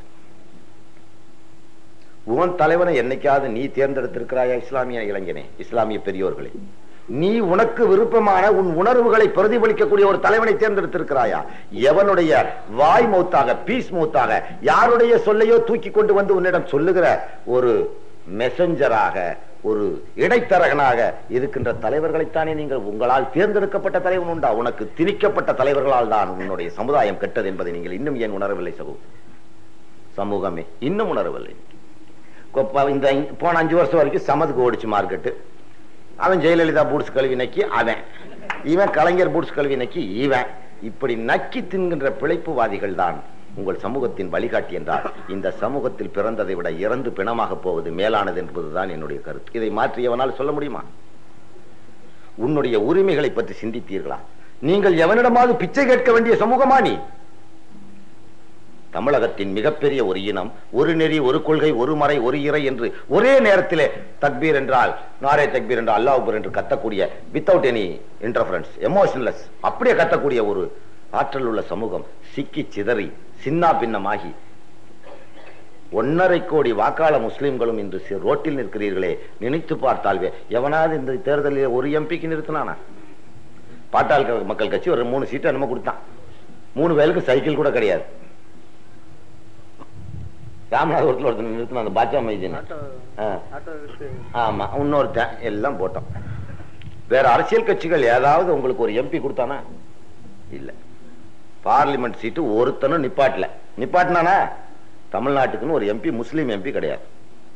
உன் தலைவனை என்னைக்காவது நீ தேர்ந்தெடுத்திருக்கிறாயா இஸ்லாமிய இளைஞனே இஸ்லாமிய பெரியோர்களே நீ உனக்கு விருப்பமான உன் உணர்வுகளை பிரதிபலிக்கக்கூடிய ஒரு தலைவனை தேர்ந்தெடுத்திருக்கிறாயா எவனுடைய வாய் மௌத்தாக பீஸ் மௌத்தாக யாருடைய சொல்லையோ தூக்கி கொண்டு வந்து உன்னிடம் சொல்லுகிற ஒரு மெசஞ்சராக ஒரு இடைத்தரகனாக இருக்கின்ற தலைவர்களைத்தானே நீங்கள் உங்களால் தேர்ந்தெடுக்கப்பட்ட தலைவன் உண்டா உனக்கு திணிக்கப்பட்ட தலைவர்களால் தான் உன்னுடைய சமுதாயம் கெட்டது என்பதை நீங்கள் இன்னும் ஏன் உணரவில்லை சகோ சமூகமே இன்னும் உணரவில்லை கொப்ப- இந்த போன அஞ்சு வருஷம் வரைக்கும் சமதுக்கு ஓடிச்சு மார்க்கெட்டு அவன் ஜெயலலிதா பூட்ஸ் கழுவி நக்கி அவன் இவன் கலைஞர் பூட்ஸ் கழுவி நக்கி இவன் இப்படி நக்கி தின்கின்ற பிழைப்புவாதிகள் தான் உங்கள் சமூகத்தின் வழிகாட்டி என்றால் இந்த சமூகத்தில் பிறந்ததை விட இறந்து பிணமாக போவது மேலானது என்பதுதான் என்னுடைய கருத்து இதை மாற்றியவனால் சொல்ல முடியுமா உன்னுடைய உரிமைகளை பற்றி சிந்தித்தீர்களா நீங்கள் எவனிடமாவது பிச்சை கேட்க வேண்டிய சமூகமா நீ தமிழகத்தின் மிகப்பெரிய ஒரு இனம் ஒரு நெறி ஒரு கொள்கை ஒரு மறை ஒரு இறை என்று ஒரே நேரத்திலே தக்பீர் என்றால் நாரே தக்பீர் என்றால் அல்லாஹ் அக்பர் என்று கத்தக்கூடிய வித்தவுட் எனி இன்டர்ஃபரன்ஸ் எமோஷன்லெஸ் அப்படியே கத்தக்கூடிய ஒரு ஆற்றல் உள்ள சமூகம் சிக்கி சிதறி சின்னா பின்னமாகி ஒன்னரை கோடி வாக்காள முஸ்லிம்களும் இன்று சி- ரோட்டில் நிற்கிறீர்களே நினைத்து பார்த்தால் வே- எவனாவது இந்த தேர்தலில் ஒரு எம்பிக்கு நிறுத்தினானா பாட்டாள் க- மக்கள் கட்சி ஒரு மூணு சீட்டு என்னமோ கொடுத்தான் மூணு பேருக்கு சைக்கிள் கூட கிடையாது ராமநாதபுரத்தில் ஒருத்தன் நிறுத்தின அந்த பாட்சா மைதீன் ஆட்டோ ஆ. ஆட்டோ விட்டு ஆமா இன்னொருத்தன் எல்லாம் போட்டோம் வேற அரசியல் கட்சிகள் ஏதாவது உங்களுக்கு ஒரு எம்பி கொடுத்தானா இல்ல பார்லிமெண்ட் சீட்டு ஒருத்தனும் நிப்பாட்டல நிப்பாட்டினானா தமிழ்நாட்டுக்குன்னு ஒரு எம்பி முஸ்லீம் எம்பி கிடையாது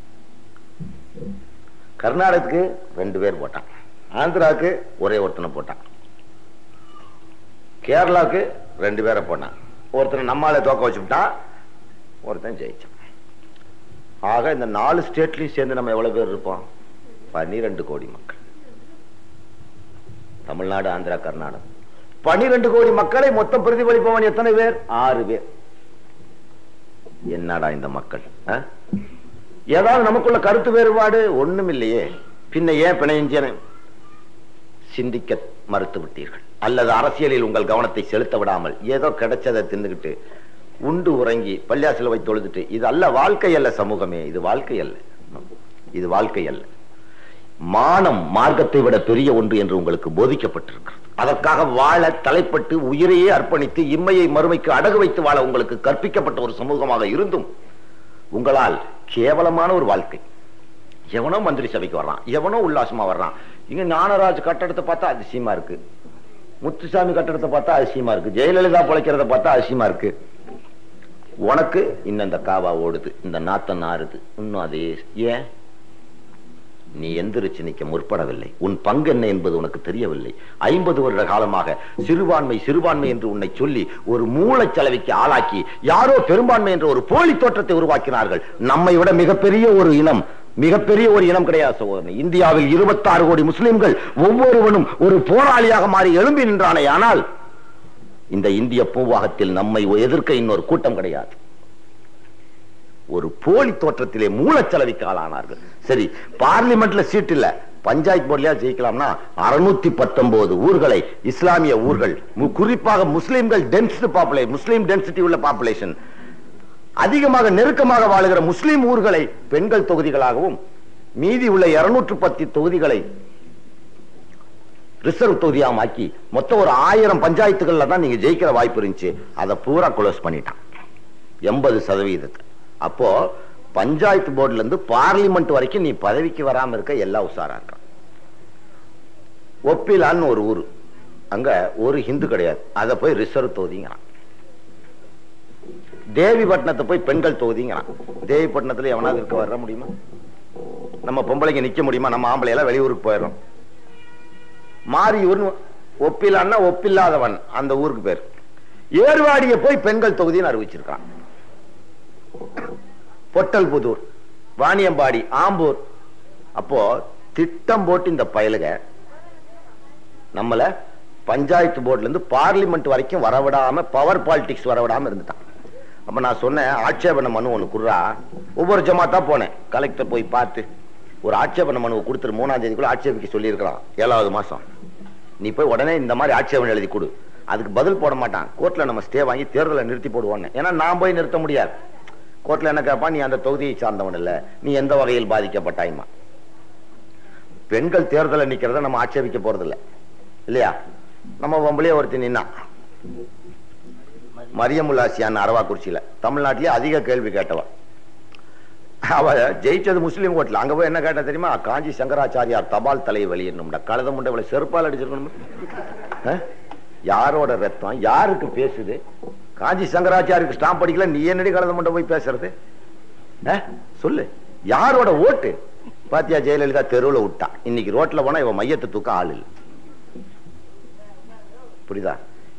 கர்நாடகத்துக்கு ரெண்டு பேர் போட்டான் ஆந்திராவுக்கு ஒரே ஒருத்தனை போட்டான் கேரளாவுக்கு ரெண்டு பேரை போட்டான் ஒருத்தனை நம்மால தோக்க வச்சுட்டான் ஒருத்தன் ஜெயிச்சான் ஆக இந்த நாலு ஸ்டேட்லயும் சேர்ந்து நம்ம எவ்வளவு பேர் இருப்போம் பன்னிரண்டு கோடி மக்கள் தமிழ்நாடு ஆந்திரா கர்நாடகம் பன்னிரண்டு கோடி மக்களை மொத்தம் பிரதிபலிப்பவன் எத்தனை பேர் ஆறு பேர் என்னடா இந்த மக்கள் ஆ? ஏதாவது நமக்குள்ள கருத்து வேறுபாடு ஒண்ணும் இல்லையே பின்ன ஏன் பிணையஞ்சன சிந்திக்க மறுத்து விட்டீர்கள் அல்லது அரசியலில் உங்கள் கவனத்தை செலுத்த விடாமல் ஏதோ கிடைச்சதை தின்னுகிட்டு உண்டு உறங்கி பள்ளியாசில வைத்து தொழுதுட்டு இது அல்ல வாழ்க்கை அல்ல சமூகமே இது வாழ்க்கை அல்ல இது வாழ்க்கை அல்ல மானம் மார்க்கத்தை விட பெரிய ஒன்று என்று உங்களுக்கு போதிக்கப்பட்டிருக்கிறது அதற்காக வாழ தலைப்பட்டு உயிரையே அர்ப்பணித்து இம்மையை மறுமைக்கு அடகு வைத்து வாழ உங்களுக்கு கற்பிக்கப்பட்ட ஒரு சமூகமாக இருந்தும் உங்களால் கேவலமான ஒரு வாழ்க்கை எவனோ மந்திரி சபைக்கு வர்றான் எவனோ உல்லாசமா வர்றான் இங்க ஞானராஜ் கட்டடத்தை பார்த்தா அதிசயமா இருக்கு முத்துசாமி கட்டடத்தை பார்த்தா அதிசயமா இருக்கு ஜெயலலிதா பிழைக்கிறத பார்த்தா அதிசயமா இருக்கு உனக்கு இன்னும் இந்த காவா ஓடுது இந்த நாத்தம் நாறுது இன்னும் அதே ஏன் நீ எந்திரிச்சு நிக்க முற்படவில்லை உன் பங்கு என்ன என்பது உனக்கு தெரியவில்லை ஐம்பது வருட காலமாக சிறுபான்மை சிறுபான்மை என்று உன்னை சொல்லி ஒரு மூளைச்சலவைக்கு ஆளாக்கி யாரோ பெரும்பான்மை என்ற ஒரு போலி தோற்றத்தை உருவாக்கினார்கள் நம்மை விட மிகப்பெரிய ஒரு இனம் மிகப்பெரிய ஒரு இனம் கிடையாது சகோதரன் இந்தியாவில் இருபத்தாறு கோடி முஸ்லிம்கள் ஒவ்வொருவனும் ஒரு போராளியாக மாறி எழும்பி நின்றானே ஆனால் இந்த இந்திய பூவாகத்தில் நம்மை எதிர்க்க இன்னொரு கூட்டம் கிடையாது ஒரு போலி தோற்றத்திலே மூலச்சலவைக்கு ஆளானார்கள் சரி பார்லிமெண்ட்ல சீட் இல்ல பஞ்சாயத்து போர்ட்லயா ஜெயிக்கலாம்னா அறுநூத்தி பத்தொன்பது ஊர்களை இஸ்லாமிய ஊர்கள் மு- குறிப்பாக முஸ்லிம்கள் டென்சிட்டி பாப்புலேஷன் முஸ்லிம் டென்சிட்டி உள்ள பாப்புலேஷன் அதிகமாக நெருக்கமாக வாழுகிற முஸ்லிம் ஊர்களை பெண்கள் தொகுதிகளாகவும் மீதி உள்ள இருநூற்று பத்து தொகுதிகளை ரிசர்வ் தொகுதியாக ஆக்கி மொத்தம் ஒரு ஆயிரம் பஞ்சாயத்துகள்ல தான் நீங்க ஜெயிக்கிற வாய்ப்பு இருந்துச்சு அதை பூரா க்ளோஸ் பண்ணிட்டான் எண்பது சதவீதத்தை அப்போ பஞ்சாயத்து போர்டுல இருந்து பார்லிமெண்ட் வரைக்கும் நீ பதவிக்கு வராம இருக்க எல்லாம் உஷாரா இருக்கான் ஒப்பிலான்னு ஒரு ஊர் அங்க ஒரு ஹிந்து கிடையாது அதை போய் ரிசர்வ் தொகுதிங்கிறான் தேவிப்பட்டினத்தை போய் பெண்கள் தொகுதிங்கிறான் தேவிப்பட்டினத்துல எவனாவது இருக்க வர முடியுமா நம்ம பொம்பளைங்க நிக்க முடியுமா நம்ம ஆம்பளை எல்லாம் வெளியூருக்கு போயிடுறோம் மாரியூர்னு ஒப்பிலான்னா ஒப்பில்லாதவன் அந்த ஊருக்கு பேர் ஏர்வாடியை போய் பெண்கள் தொகுதின்னு அறிவிச்சிருக்கான் பொட்டல்புதூர் வாணியம்பாடி ஆம்பூர் அப்போ திட்டம் போட்டு இந்த பயலுக நம்மள பஞ்சாயத்து போர்டுல இருந்து பார்லிமெண்ட் வரைக்கும் வரவிடாம பவர் பாலிடிக்ஸ் வரவிடாம இருந்துட்டான் அப்ப நான் சொன்னேன் ஆட்சேபன மனு ஒண்ணு குடுறா ஒவ்வொரு ஜமாத்தா போனேன் கலெக்டர் போய் பார்த்து ஒரு ஆட்சேபன மனுவை கொடுத்துரு மூணாம் தேதிக்குள்ள ஆட்சேபிக்க சொல்லியிருக்கலாம் ஏழாவது மாசம் நீ போய் உடனே இந்த மாதிரி ஆட்சேபனை எழுதி கொடு அதுக்கு பதில் போட மாட்டான் கோர்ட்ல நம்ம ஸ்டே வாங்கி தேர்தலை நிறுத்தி போடுவோன்னு ஏன்னா நான் போய் நிறுத்த முடியாது கோர்ட்ல என்ன கேட்பான் நீ அந்த தொகுதியை சார்ந்தவன் இல்ல நீ எந்த வகையில் பாதிக்கப்பட்டாய்மா பெண்கள் தேர்தலை நிக்கிறத நம்ம ஆட்சேபிக்க போறது இல்ல இல்லையா நம்ம பொம்பளையே ஒருத்தி நின்னா மரியமுல்லாசியான் அரவாக்குறிச்சியில தமிழ்நாட்டிலே அதிக கேள்வி கேட்டவ அவ ஜெயிச்சது முஸ்லீம் ஓட்டுல அங்க போய் என்ன கேட்டா தெரியுமா காஞ்சி சங்கராச்சாரியார் தபால் தலை வெளியிடணும்டா கழுத முண்டை இவளை செருப்பால் அடிச்சிருக்கணும் அஹ்? யாரோட ரத்தம் யாருக்கு பேசுது காஞ்சி சங்கராச்சாரிக்கு ஸ்டாம்ப் அடிக்கல நீ என்னடி கலந்த முண்டை போய் பேசுறது அஹ்? சொல்லு யாரோட ஓட்டு பாத்தியா ஜெயலலிதா தெருவுல விட்டா இன்னைக்கு ரோட்ல போனா இவன் மையத்தை தூக்க ஆள் இல்லை புரியுதா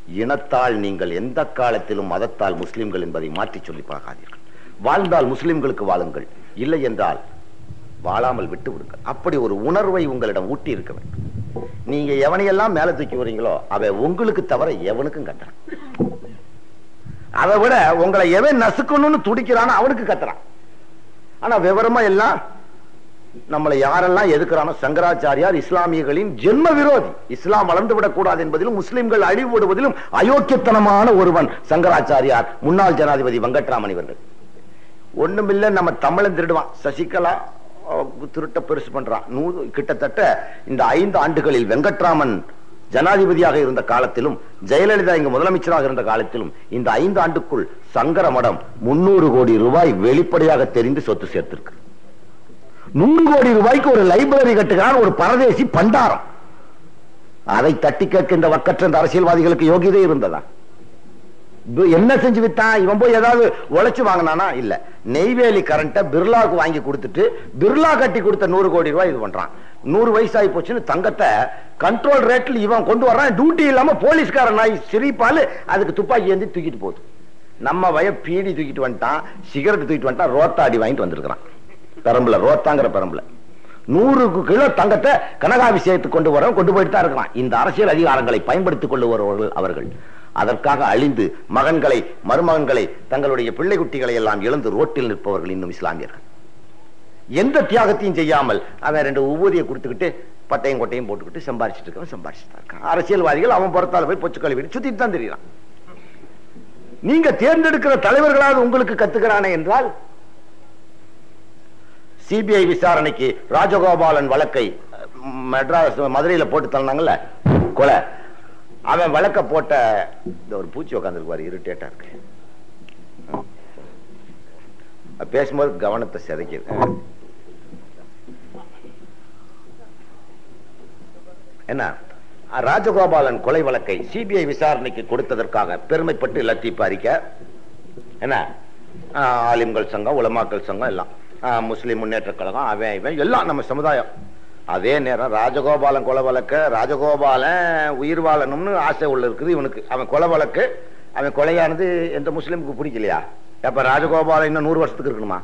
இனத்தால் நீங்கள் எந்த காலத்திலும் மதத்தால் முஸ்லிம்கள் என்பதை மாற்றி சொல்லி பழகாதீர்கள் வாழ்ந்தால் முஸ்லிம்களுக்கு வாழுங்கள் இல்லை என்றால் வாழாமல் விட்டு விடுங்கள் அப்படி ஒரு உணர்வை உங்களிடம் ஊட்டி இருக்க வேண்டும் நீங்க எவனையெல்லாம் மேல தூக்கி வரீங்களோ அவன் உங்களுக்கு தவிர எவனுக்கும் கட்டுறான் அதை விட உங்களை எவன் நசுக்கணும்னு துடிக்கிறானோ அவனுக்கு கத்துறான் ஆனா விவரமா எல்லாம் நம்மளை யாரெல்லாம் எதுக்குறானோ சங்கராச்சாரியார் இஸ்லாமியர்களின் ஜென்ம விரோதி இஸ்லாம் வளர்ந்து விடக்கூடாது என்பதிலும் முஸ்லிம்கள் அழிவுபடுவதிலும் அயோக்கியத்தனமான ஒருவன் சங்கராச்சாரியார் முன்னாள் ஜனாதிபதி வெங்கட்ராமன் இவர்கள் ஒண்ணுமில்ல நம்ம தமிழன் திருடுவான் சசிகலா அஹ், திருட்ட பெருசு பண்றான் நூறு கிட்டத்தட்ட இந்த ஐந்து ஆண்டுகளில் வெங்கட்ராமன் ஜனாதிபதியாக இருந்த காலத்திலும் ஜெயலலிதா இங்கு முதலமைச்சராக இருந்த காலத்திலும் இந்த ஐந்து ஆண்டுக்குள் சங்கர மடம் முன்னூறு கோடி ரூபாய் வெளிப்படையாக தெரிந்து சொத்து சேர்த்திருக்கு நூறு கோடி ரூபாய்க்கு ஒரு லைப்ரரி கட்டுகிறான் ஒரு பரதேசி பண்டாரம் அதை தட்டி கேட்க இந்த வக்கற்ற இந்த அரசியல்வாதிகளுக்கு யோகியதை இருந்ததா இது என்ன செஞ்சு வித்தான் இவன் போய் ஏதாவது உழைச்சு வாங்கினானா இல்ல நெய்வேலி கரண்ட பிர்லாவுக்கு வாங்கி கொடுத்துட்டு பிர்லா கட்டி கொடுத்த நூறு கோடி ரூபாய் இது பண்றான் நூறு வயசாகி போச்சுன்னு தங்கத்தை கண்ட்ரோல் ரேட்ல இவன் கொண்டு வர்றான் டியூட்டி இல்லாம போலீஸ்காரன் நாய் சிரிப்பால் அதுக்கு துப்பாக்கி ஏந்தி தூக்கிட்டு போகுது நம்ம வய பீடி தூக்கிட்டு வந்துட்டான் சிகரெட் தூக்கிட்டு வந்துட்டான் ரோத்தா அடி வாங்கிட்டு வந்திருக்கிறான் பெரம்புல ரோத்தாங்கிற பெரம்புல நூறு கிலோ தங்கத்தை கனகாபிஷேகத்துக்கு கொண்டு வர கொண்டு போயிட்டு தான் இருக்கிறான் இந்த அரசியல் அதிகாரங்களை பயன்படுத்திக் கொண்டு வருபவர்கள் அவர்கள் அதற்காக அழிந்து மகன்களை மருமகன்களை தங்களுடைய பிள்ளை குட்டிகளை எல்லாம் இழந்து ரோட்டில் நிற்பவர்கள் இன்னும் இஸ்லாமியர்கள் எந்த தியாகத்தையும் செய்யாமல் அவன் ரெண்டு உபூதியை கொடுத்துக்கிட்டு பட்டையும் கொட்டையும் போட்டுக்கிட்டு சம்பாரிச்சிட்டு இருக்கான் சம்பாரிச்சுட்டு தான் இருக்கான் அரசியல்வாதிகள் அவன் புறத்தால போய் பொச்சு கழுவிட்டு சுத்திட்டு தான் தெரியறான் நீங்க தேர்ந்தெடுக்கிற தலைவர்களாவது உங்களுக்கு கத்துக்கிறானே என்றால் சிபிஐ விசாரணைக்கு ராஜகோபாலன் வழக்கை அஹ், மெட்ராஸ் மதுரையில போட்டு தந்தாங்கல்ல கொலை அவன் வழக்க போட்ட இந்த ஒரு பூச்சி உட்காந்துருக்கு இரிட்டேட்டா இருக்கு அது பேசும்போது கவனத்தை சிதைக்குது என்ன அஹ், ராஜகோபாலன் கொலை வழக்கை சிபிஐ விசாரணைக்கு கொடுத்ததற்காக பெருமைப்பட்டு லத்தீப் அறிக்கை என்ன ஆஹ் ஆலிம்கள் சங்கம் உலமாக்கள் சங்கம் எல்லாம் ஆஹ் முஸ்லிம் முன்னேற்ற கழகம் அவன் இவன் எல்லாம் நம்ம சமுதாயம் அதே நேரம் ராஜகோபாலன் கொலை வழக்க ராஜகோபாலன் உயிர் வாழணும்னு ஆசை உள்ள இருக்குது இவனுக்கு அவன் கொலை வழக்கு அவன் கொலையானது எந்த முஸ்லிமுக்கு பிடிக்கலையா அப்ப ராஜகோபாலன் இன்னும் நூறு வருஷத்துக்கு இருக்கணுமா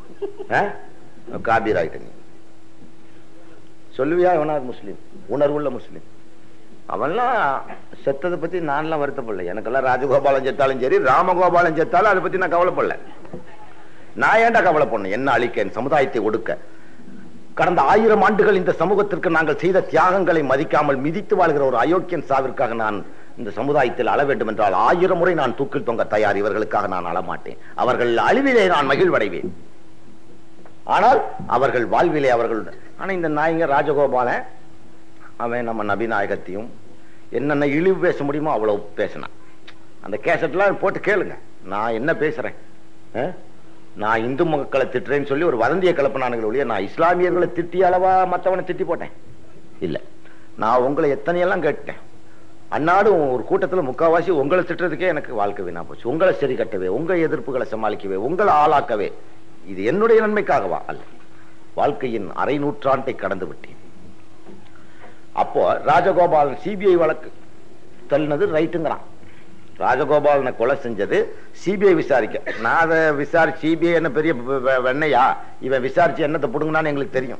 காபி நீ சொல்லுவியா இவனாவது முஸ்லீம் உணர்வுள்ள முஸ்லீம் அவன்லாம் செத்ததை பத்தி நான்லாம் வருத்தப்படல எனக்கெல்லாம் ராஜகோபாலன் செத்தாலும் சரி ராமகோபாலன் செத்தாலும் அதை பத்தி நான் கவலைப்படல நான் ஏன்டா கவலைப்படணும் என்ன அழிக்க என் சமுதாயத்தை ஒடுக்க கடந்த ஆயிரம் ஆண்டுகள் இந்த சமூகத்திற்கு நாங்கள் செய்த தியாகங்களை மதிக்காமல் மிதித்து வாழ்கிற ஒரு அயோக்கியன் சாவிற்காக நான் இந்த சமுதாயத்தில் அழ வேண்டும் என்றால் ஆயிரம் முறை நான் தூக்கில் தொங்க தயார் இவர்களுக்காக நான் அழமாட்டேன் அவர்கள் அழிவிலே நான் மகிழ்வடைவேன் ஆனால் அவர்கள் வாழ்விலே அவர்கள் ஆனா இந்த நாயங்க ராஜகோபாலன் அவன் நம்ம நபிநாயகத்தையும் என்னென்ன இழிவு பேச முடியுமோ அவ்வளவு பேசினான் அந்த கேசட்லாம் போட்டு கேளுங்க நான் என்ன பேசுறேன் ஆ? நான் இந்து மக்களை திட்டுறேன்னு சொல்லி ஒரு வதந்தியை கிளப்பினானுங்களே ஒழிய நான் இஸ்லாமியர்களை திட்டி அளவா மத்தவனை திட்டி போட்டேன் இல்ல நான் உங்களை எத்தனையெல்லாம் கேட்டேன் அன்னாடும் ஒரு கூட்டத்துல முக்காவாசி உங்களை திட்டுறதுக்கே எனக்கு வாழ்க்கை வீணா போச்சு உங்களை சரி கட்டவே உங்க எதிர்ப்புகளை சமாளிக்கவே உங்களை ஆளாக்கவே இது என்னுடைய நன்மைக்காகவா அல்ல வாழ்க்கையின் அரை நூற்றாண்டை கடந்து விட்டேன் அப்போ ராஜகோபாலன் சிபிஐ வழக்கு தள்ளினது ரைட்டுங்கிறான் ராஜகோபாலனை கொலை செஞ்சது சிபிஐ விசாரிக்க நான் அதை விசாரிச்சு சிபிஐ என்ன பெரிய வெ- வெ- வெண்ணையா இவன் விசாரிச்சு என்னத்தை புடுங்கினான்னு எங்களுக்கு தெரியும்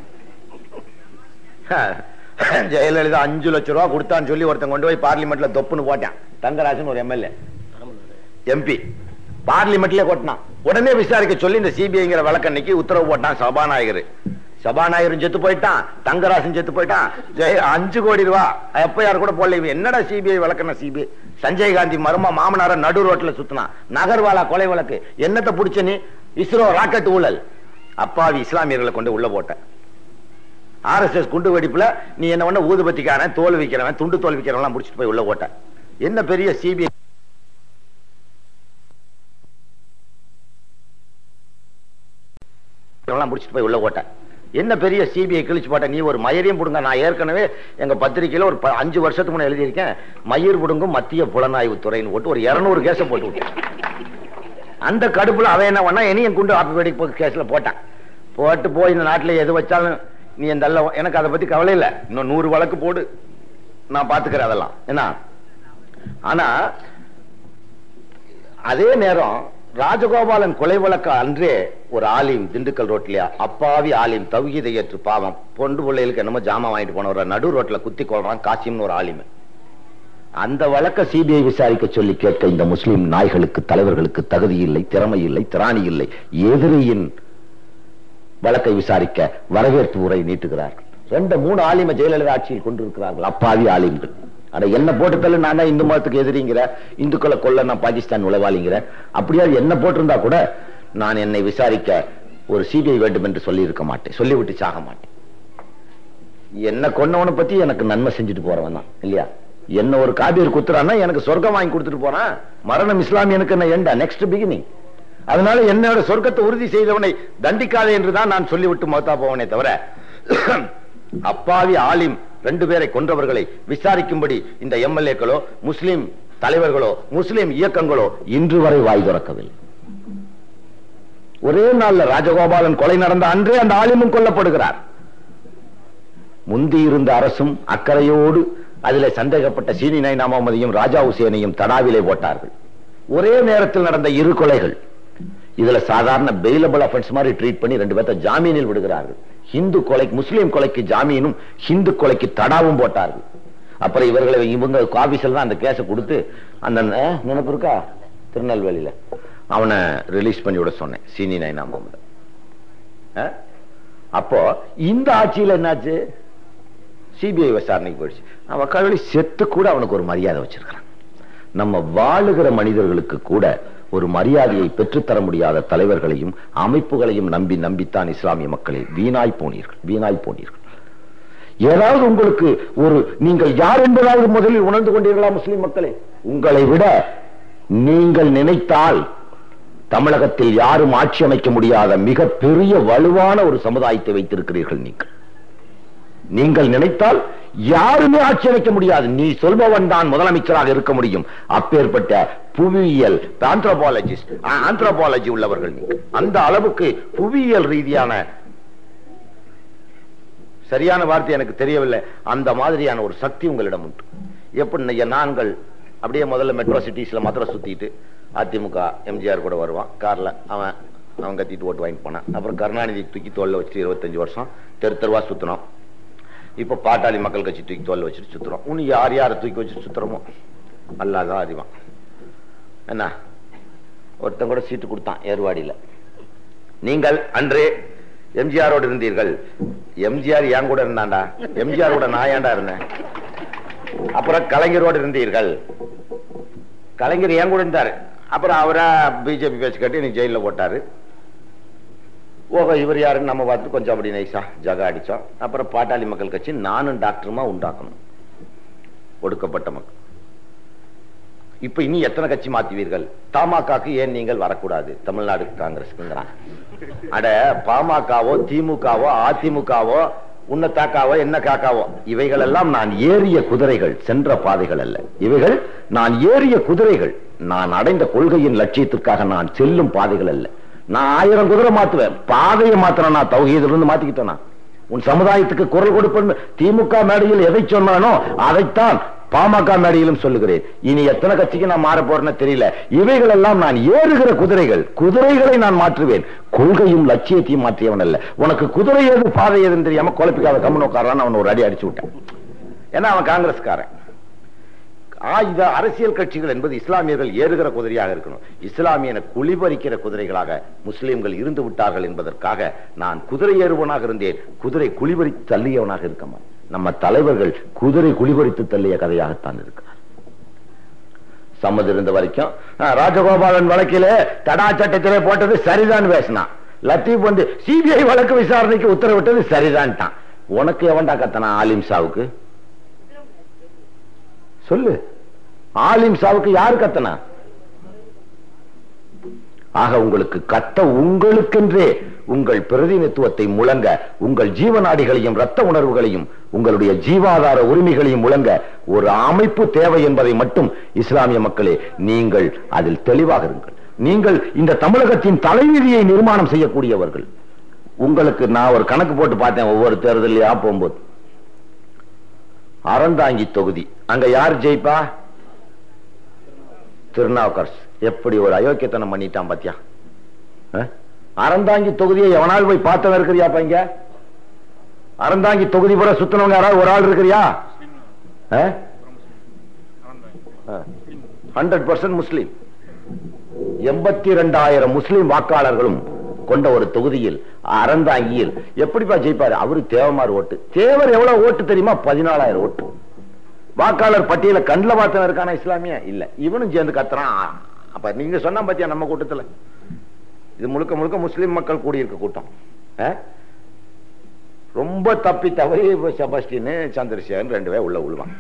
ஜெயலலிதா அஞ்சு லட்சம் ரூபா கொடுத்தான்னு சொல்லி ஒருத்தன் கொண்டு போய் பார்லிமெண்ட்ல தொப்புன்னு போட்டான் தங்கராஜன் ஒரு எம்எல்ஏ எம்பி பார்லிமெண்ட்லயே கொட்டினான் உடனே விசாரிக்க சொல்லி இந்த சிபிஐங்கிற வழக்கன்னைக்கு உத்தரவு போட்டான் சபாநாயகர் சபாநாயகரும் செத்து போயிட்டான் தங்கராசன் செத்து போயிட்டான் ஜெய அஞ்சு கோடி ரூபா எஃப்ஐஆர் கூட போடல இவன் என்னடா சிபிஐ வழக்கன சிபிஐ சஞ்சய் காந்தி மருமா மாமனார நடு ரோட்ல சுத்தினான் நகர்வாலா கொலை வழக்கு என்னத்தை புடிச்ச நீ இஸ்ரோ ராக்கெட் ஊழல் அப்பாவி இஸ்லாமியர்களை கொண்டு உள்ள போட்ட ஆர்எஸ்எஸ் குண்டு வெடிப்புல நீ என்ன பண்ண ஊதுபத்திக்காரன் தோல் விக்கிறவன் துண்டு தோல் விக்கிறவன் முடிச்சுட்டு போய் உள்ள போட்ட என்ன பெரிய சிபிஐ எல்லாம் முடிச்சுட்டு போய் உள்ள போட்ட என்ன பெரிய சிபிஐ கிழிச்சு போட்ட நீ ஒரு மயிரையும் புடுங்க நான் ஏற்கனவே எங்க பத்திரிக்கையில ஒரு ப- அஞ்சு வருஷத்துக்கு முன்னாடி எழுதியிருக்கேன் மயிர் புடுங்கும் மத்திய புலனாய்வு துறைன்னு போட்டு ஒரு இருநூறு கேஸை போட்டு விட்டேன் அந்த கடுப்புல அவன் என்ன பண்ணா இனியும் குண்டு ஆப்பி வெடி கேஸ்ல போட்டான் போட்டு போய் இந்த நாட்டுல எது வச்சாலும் நீ இந்த அல்ல எனக்கு அதை பத்தி கவலை இல்லை இன்னும் நூறு வழக்கு போடு நான் பாத்துக்கிறேன் அதெல்லாம் என்ன ஆனா அதே நேரம் ராஜகோபாலன் கொலை வழக்க அன்றே ஒரு ஆலிம் திண்டுக்கல் ரோட்லயா அப்பாவி ஆலிம் தௌஹீதை ஏற்று பாவம் பொண்டு பிள்ளைகளுக்கு என்னமோ ஜாமான் வாங்கிட்டு போனவர நடு ரோட்ல குத்தி கொள்றான் காசிம்னு ஒரு ஆலிம் அந்த வழக்க சிபிஐ விசாரிக்க சொல்லி கேட்க இந்த முஸ்லிம் நாய்களுக்கு தலைவர்களுக்கு தகுதி இல்லை திறமை இல்லை திராணி இல்லை எதிரியின் வழக்கை விசாரிக்க வரவேற்பு உரை நீட்டுகிறார்கள் ரெண்டு மூணு ஆலிம ஜெயலலிதா ஆட்சியில் கொண்டிருக்கிறார்கள் அப்பாவி ஆலிம்கள் அட என்ன போட்டு தள்ளு நான் தான் இந்து மதத்துக்கு எதிரிங்கிற இந்துக்களை கொல்ல நான் பாகிஸ்தான் உளவாளிங்கிற அப்படியா என்ன போட்டிருந்தா கூட நான் என்னை விசாரிக்க ஒரு சிபிஐ வேண்டும் என்று சொல்லி இருக்க மாட்டேன் சொல்லிவிட்டு சாக மாட்டேன் என்ன கொன்னவனை பத்தி எனக்கு நன்மை செஞ்சுட்டு போறவன் தான் இல்லையா என்ன ஒரு காபீர் குத்துறான்னா எனக்கு சொர்க்கம் வாங்கி கொடுத்துட்டு போறான் மரணம் இஸ்லாமியனுக்கு என்ன எண்டா நெக்ஸ்ட் பிகினிங் அதனால என்னோட சொர்க்கத்தை உறுதி செய்தவனை தண்டிக்காதே என்றுதான் நான் சொல்லிவிட்டு மௌத்தா போவனே தவிர அப்பாவி ஆலிம் ரெண்டு பேரை கொன்றவர்களை விசாரிக்கும்படி இந்த எம்எல்ஏக்களோ முஸ்லிம் தலைவர்களோ முஸ்லிம் இயக்கங்களோ இன்று வரை வாய் திறக்கவில்லை ஒரே நாள்ல ராஜகோபாலன் கொலை நடந்த அன்றே அந்த ஆலிமும் கொல்லப்படுகிறார் முந்தி இருந்த அரசும் அக்கறையோடு அதிலே சந்தேகப்பட்ட சீனி நைனா முகமதையும் ராஜா ஹுசேனையும் தடாவிலே போட்டார்கள் ஒரே நேரத்தில் நடந்த இரு கொலைகள் இதுல சாதாரண பெயிலபிள் அஃபென்ஸ் மாதிரி ட்ரீட் பண்ணி ரெண்டு பேர்த்த ஜாமீனில் விடுகிறார்கள் ஹிந்து கொலை முஸ்லீம் கொலைக்கு ஜாமீனும் ஹிந்து கொலைக்கு தடாவும் போட்டார்கள் அப்புறம் இவர்களை இவங்க ஆபீஸ்ல தான் அந்த கேஸை கொடுத்து அந்த அஹ், நினைப்பு இருக்கா திருநெல்வேலியில அவனை ரிலீஸ் பண்ணி விட சொன்னேன் சீனி நைனா முகமது அஹ்? அப்போ இந்த ஆட்சியில் என்னாச்சு சிபிஐ விசாரணைக்கு போயிடுச்சு அவன் வக்காலி செத்து கூட அவனுக்கு ஒரு மரியாதை வச்சிருக்கிறான் நம்ம வாழுகிற மனிதர்களுக்கு கூட ஒரு மரியாதையை பெற்றுத்தர முடியாத தலைவர்களையும் அமைப்புகளையும் நம்பி நம்பித்தான் இஸ்லாமிய மக்களே வீணாய் போனீர்கள் வீணாய் போனீர்கள் ஏதாவது உங்களுக்கு ஒரு நீங்கள் யார் என்பதாவது முதலில் உணர்ந்து கொண்டீர்களா முஸ்லிம் மக்களே உங்களை விட நீங்கள் நினைத்தால் தமிழகத்தில் யாரும் ஆட்சி அமைக்க முடியாத மிக பெரிய வலுவான ஒரு சமுதாயத்தை வைத்திருக்கிறீர்கள் நீங்கள் நீங்கள் நினைத்தால் யாருமே ஆட்சி அமைக்க முடியாது நீ சொல்பவன் தான் முதலமைச்சராக இருக்க முடியும் அப்பேற்பட்ட புவியியல் ஆந்த்ரோபாலஜிஸ்ட் ஆந்த்ரோபாலஜி உள்ளவர்கள் நீங்கள் அந்த அளவுக்கு புவியியல் ரீதியான சரியான வார்த்தை எனக்கு தெரியவில்லை அந்த மாதிரியான ஒரு சக்தி உங்களிடம் உண்டு எப்படி நான்கள் அப்படியே முதல்ல மெட்ரோ சிட்டிஸ்ல மாத்திரம் சுத்திட்டு அதிமுக எம்ஜிஆர் கூட வருவான் கார்ல அவன் அவன் கத்திட்டு ஓட்டு வாங்கிட்டு போனான் அப்புறம் கருணாநிதி தூக்கி தோல்ல வச்சுட்டு இருபத்தஞ்சு வருஷம் தெரு தெருவா சுத்தினோம் இப்ப பாட்டாளி மக்கள் கட்சி தூக்கி தோல்ல வச்சுட்டு சுத்துறோம் இன்னும் யார் யாரை தூக்கி வச்சு சுத்துறோமோ அல்லாதான் அறிவான் என்ன ஒருத்தன் கூட சீட்டு கொடுத்தான் ஏர்வாடியில நீங்கள் அன்றே எம்ஜிஆரோடு இருந்தீர்கள் எம்ஜிஆர் என் கூட இருந்தான்டா எம்ஜிஆர் கூட நான் ஏன்டா இருந்தேன் அப்புறம் கலைஞரோடு இருந்தீர்கள் கலைஞர் என் கூட இருந்தாரு அப்புறம் அவரா பிஜேபி பேச்சு கட்டி நீ ஜெயில போட்டாரு ஓஹோ இவர் யாருன்னு நம்ம பார்த்து கொஞ்சம் அப்படி நைஸா ஜகா அடிச்சோம் அப்புறம் பாட்டாளி மக்கள் கட்சி நானும் டாக்டருமா உண்டாக்கணும் ஒடுக்கப்பட்ட மக்கள் இப்ப இனி எத்தனை கட்சி மாத்துவீர்கள் தமாகாக்கு ஏன் நீங்கள் வரக்கூடாது தமிழ்நாடு காங்கிரஸ்க்குங்கிறான் அட பாமகவோ திமுகவோ அதிமுகவோ உன்ன தாக்காவோ என்ன காக்காவோ இவைகள் எல்லாம் நான் ஏறிய குதிரைகள் சென்ற பாதைகள் அல்ல இவைகள் நான் ஏறிய குதிரைகள் நான் அடைந்த கொள்கையின் லட்சியத்திற்காக நான் செல்லும் பாதைகள் அல்ல நான் ஆயிரம் குதிரை மாத்துவேன் பாதையை மாத்திரம் நான் தௌஹீதுல இருந்து மாத்திக்கிட்டேன் நான். உன் சமுதாயத்துக்கு குரல் கொடுப்பேன் திமுக மேடையில் எதை சொன்னானோ அதைத்தான் பாமக மேடையிலும் சொல்லுகிறேன் இனி எத்தனை கட்சிக்கு நான் மாற போறேன்னு தெரியல இவைகள் எல்லாம் நான் ஏறுகிற குதிரைகள் குதிரைகளை நான் மாற்றுவேன் கொள்கையும் லட்சியத்தையும் மாற்றியவன் அல்ல உனக்கு குதிரை எது பாதை எதுன்னு தெரியாம குழப்பிக்காத கம்மன் உட்காரான்னு அவன் ஒரு அடி அடிச்சு விட்டான் ஏன்னா அவன் காங்கிரஸ்காரன் ஆயுத அரசியல் கட்சிகள் என்பது இஸ்லாமியர்கள் ஏறுகிற குதிரையாக இருக்கணும் இஸ்லாமியனை குளிபறிக்கிற குதிரைகளாக முஸ்லிம்கள் இருந்து விட்டார்கள் என்பதற்காக நான் குதிரை ஏறுவனாக இருந்தேன் குதிரை குளிபறித்து தள்ளியவனாக இருக்க மாட்டேன் நம்ம தலைவர்கள் குதிரை குளிபறித்து தள்ளிய கதையாகத்தான் இருக்கிறார் சம்மது இருந்த வரைக்கும் ஆ, ராஜகோபாலன் வழக்கிலே தடா சட்டத்திலே போட்டது சரிதான் பேசினான் லத்தீப் வந்து சிபிஐ வழக்கு விசாரணைக்கு உத்தரவிட்டது சரிதான்ட்டான் உனக்கு எவன்டா கத்தனா ஆலிம் சாவுக்கு சொல்லு ஆலிம் சாவுக்கு யார் கத்தனா ஆக உங்களுக்கு கத்த உங்களுக்கென்றே உங்கள் பிரதிநிதித்துவத்தை முழங்க உங்கள் ஜீவநாடிகளையும் ரத்த உணர்வுகளையும் உங்களுடைய ஜீவாதார உரிமைகளையும் முழங்க ஒரு அமைப்பு தேவை என்பதை மட்டும் இஸ்லாமிய மக்களே நீங்கள் அதில் தெளிவாக இருங்கள் நீங்கள் இந்த தமிழகத்தின் தலைவிதியை நிர்மாணம் செய்யக்கூடியவர்கள் உங்களுக்கு நான் ஒரு கணக்கு போட்டு பார்த்தேன் ஒவ்வொரு தேர்தலையா போகும்போது அறந்தாங்கி தொகுதி அங்க யார் ஜெயிப்பா திருநாவுக்கரசு எப்படி ஒரு அயோக்கியத்தனம் பண்ணிட்டான் பாத்தியா அஹ்? அறந்தாங்கி தொகுதியை எவனாவது போய் பார்த்தவன் இருக்கிறியாப்பா இங்க அறந்தாங்கி தொகுதி பூரா சுத்தினவங்க யாராவது ஒரு ஆள் இருக்கிறியா ஹண்ட்ரட் பர்சன்ட் முஸ்லீம் எண்பத்தி ரெண்டாயிரம் முஸ்லீம் வாக்காளர்களும் கொண்ட ஒரு தொகுதியில் அறந்தாங்கியில் எப்படிப்பா ஜெயிப்பாரு அவரு தேவமார் ஓட்டு தேவர் எவ்வளவு ஓட்டு தெரியுமா பதினாலாயிரம் ஓட்டு வாக்காளர் பட்டியல கண்ணுல பார்த்தவன் இருக்கானா இஸ்லாமிய இல்ல இவனும் சேர்ந்து கத்துறான் அப்ப நீங்க சொன்னா பாத்தியா நம்ம கூட்டத்துல இது முழுக்க முழுக்க முஸ்லிம் மக்கள் கூடியிருக்க கூட்டம் அஹ்? ரொம்ப தப்பி தவறி இப்ப செபஸ்டின் சந்திரசேகரன் ரெண்டு பேர் உள்ள விழுவான்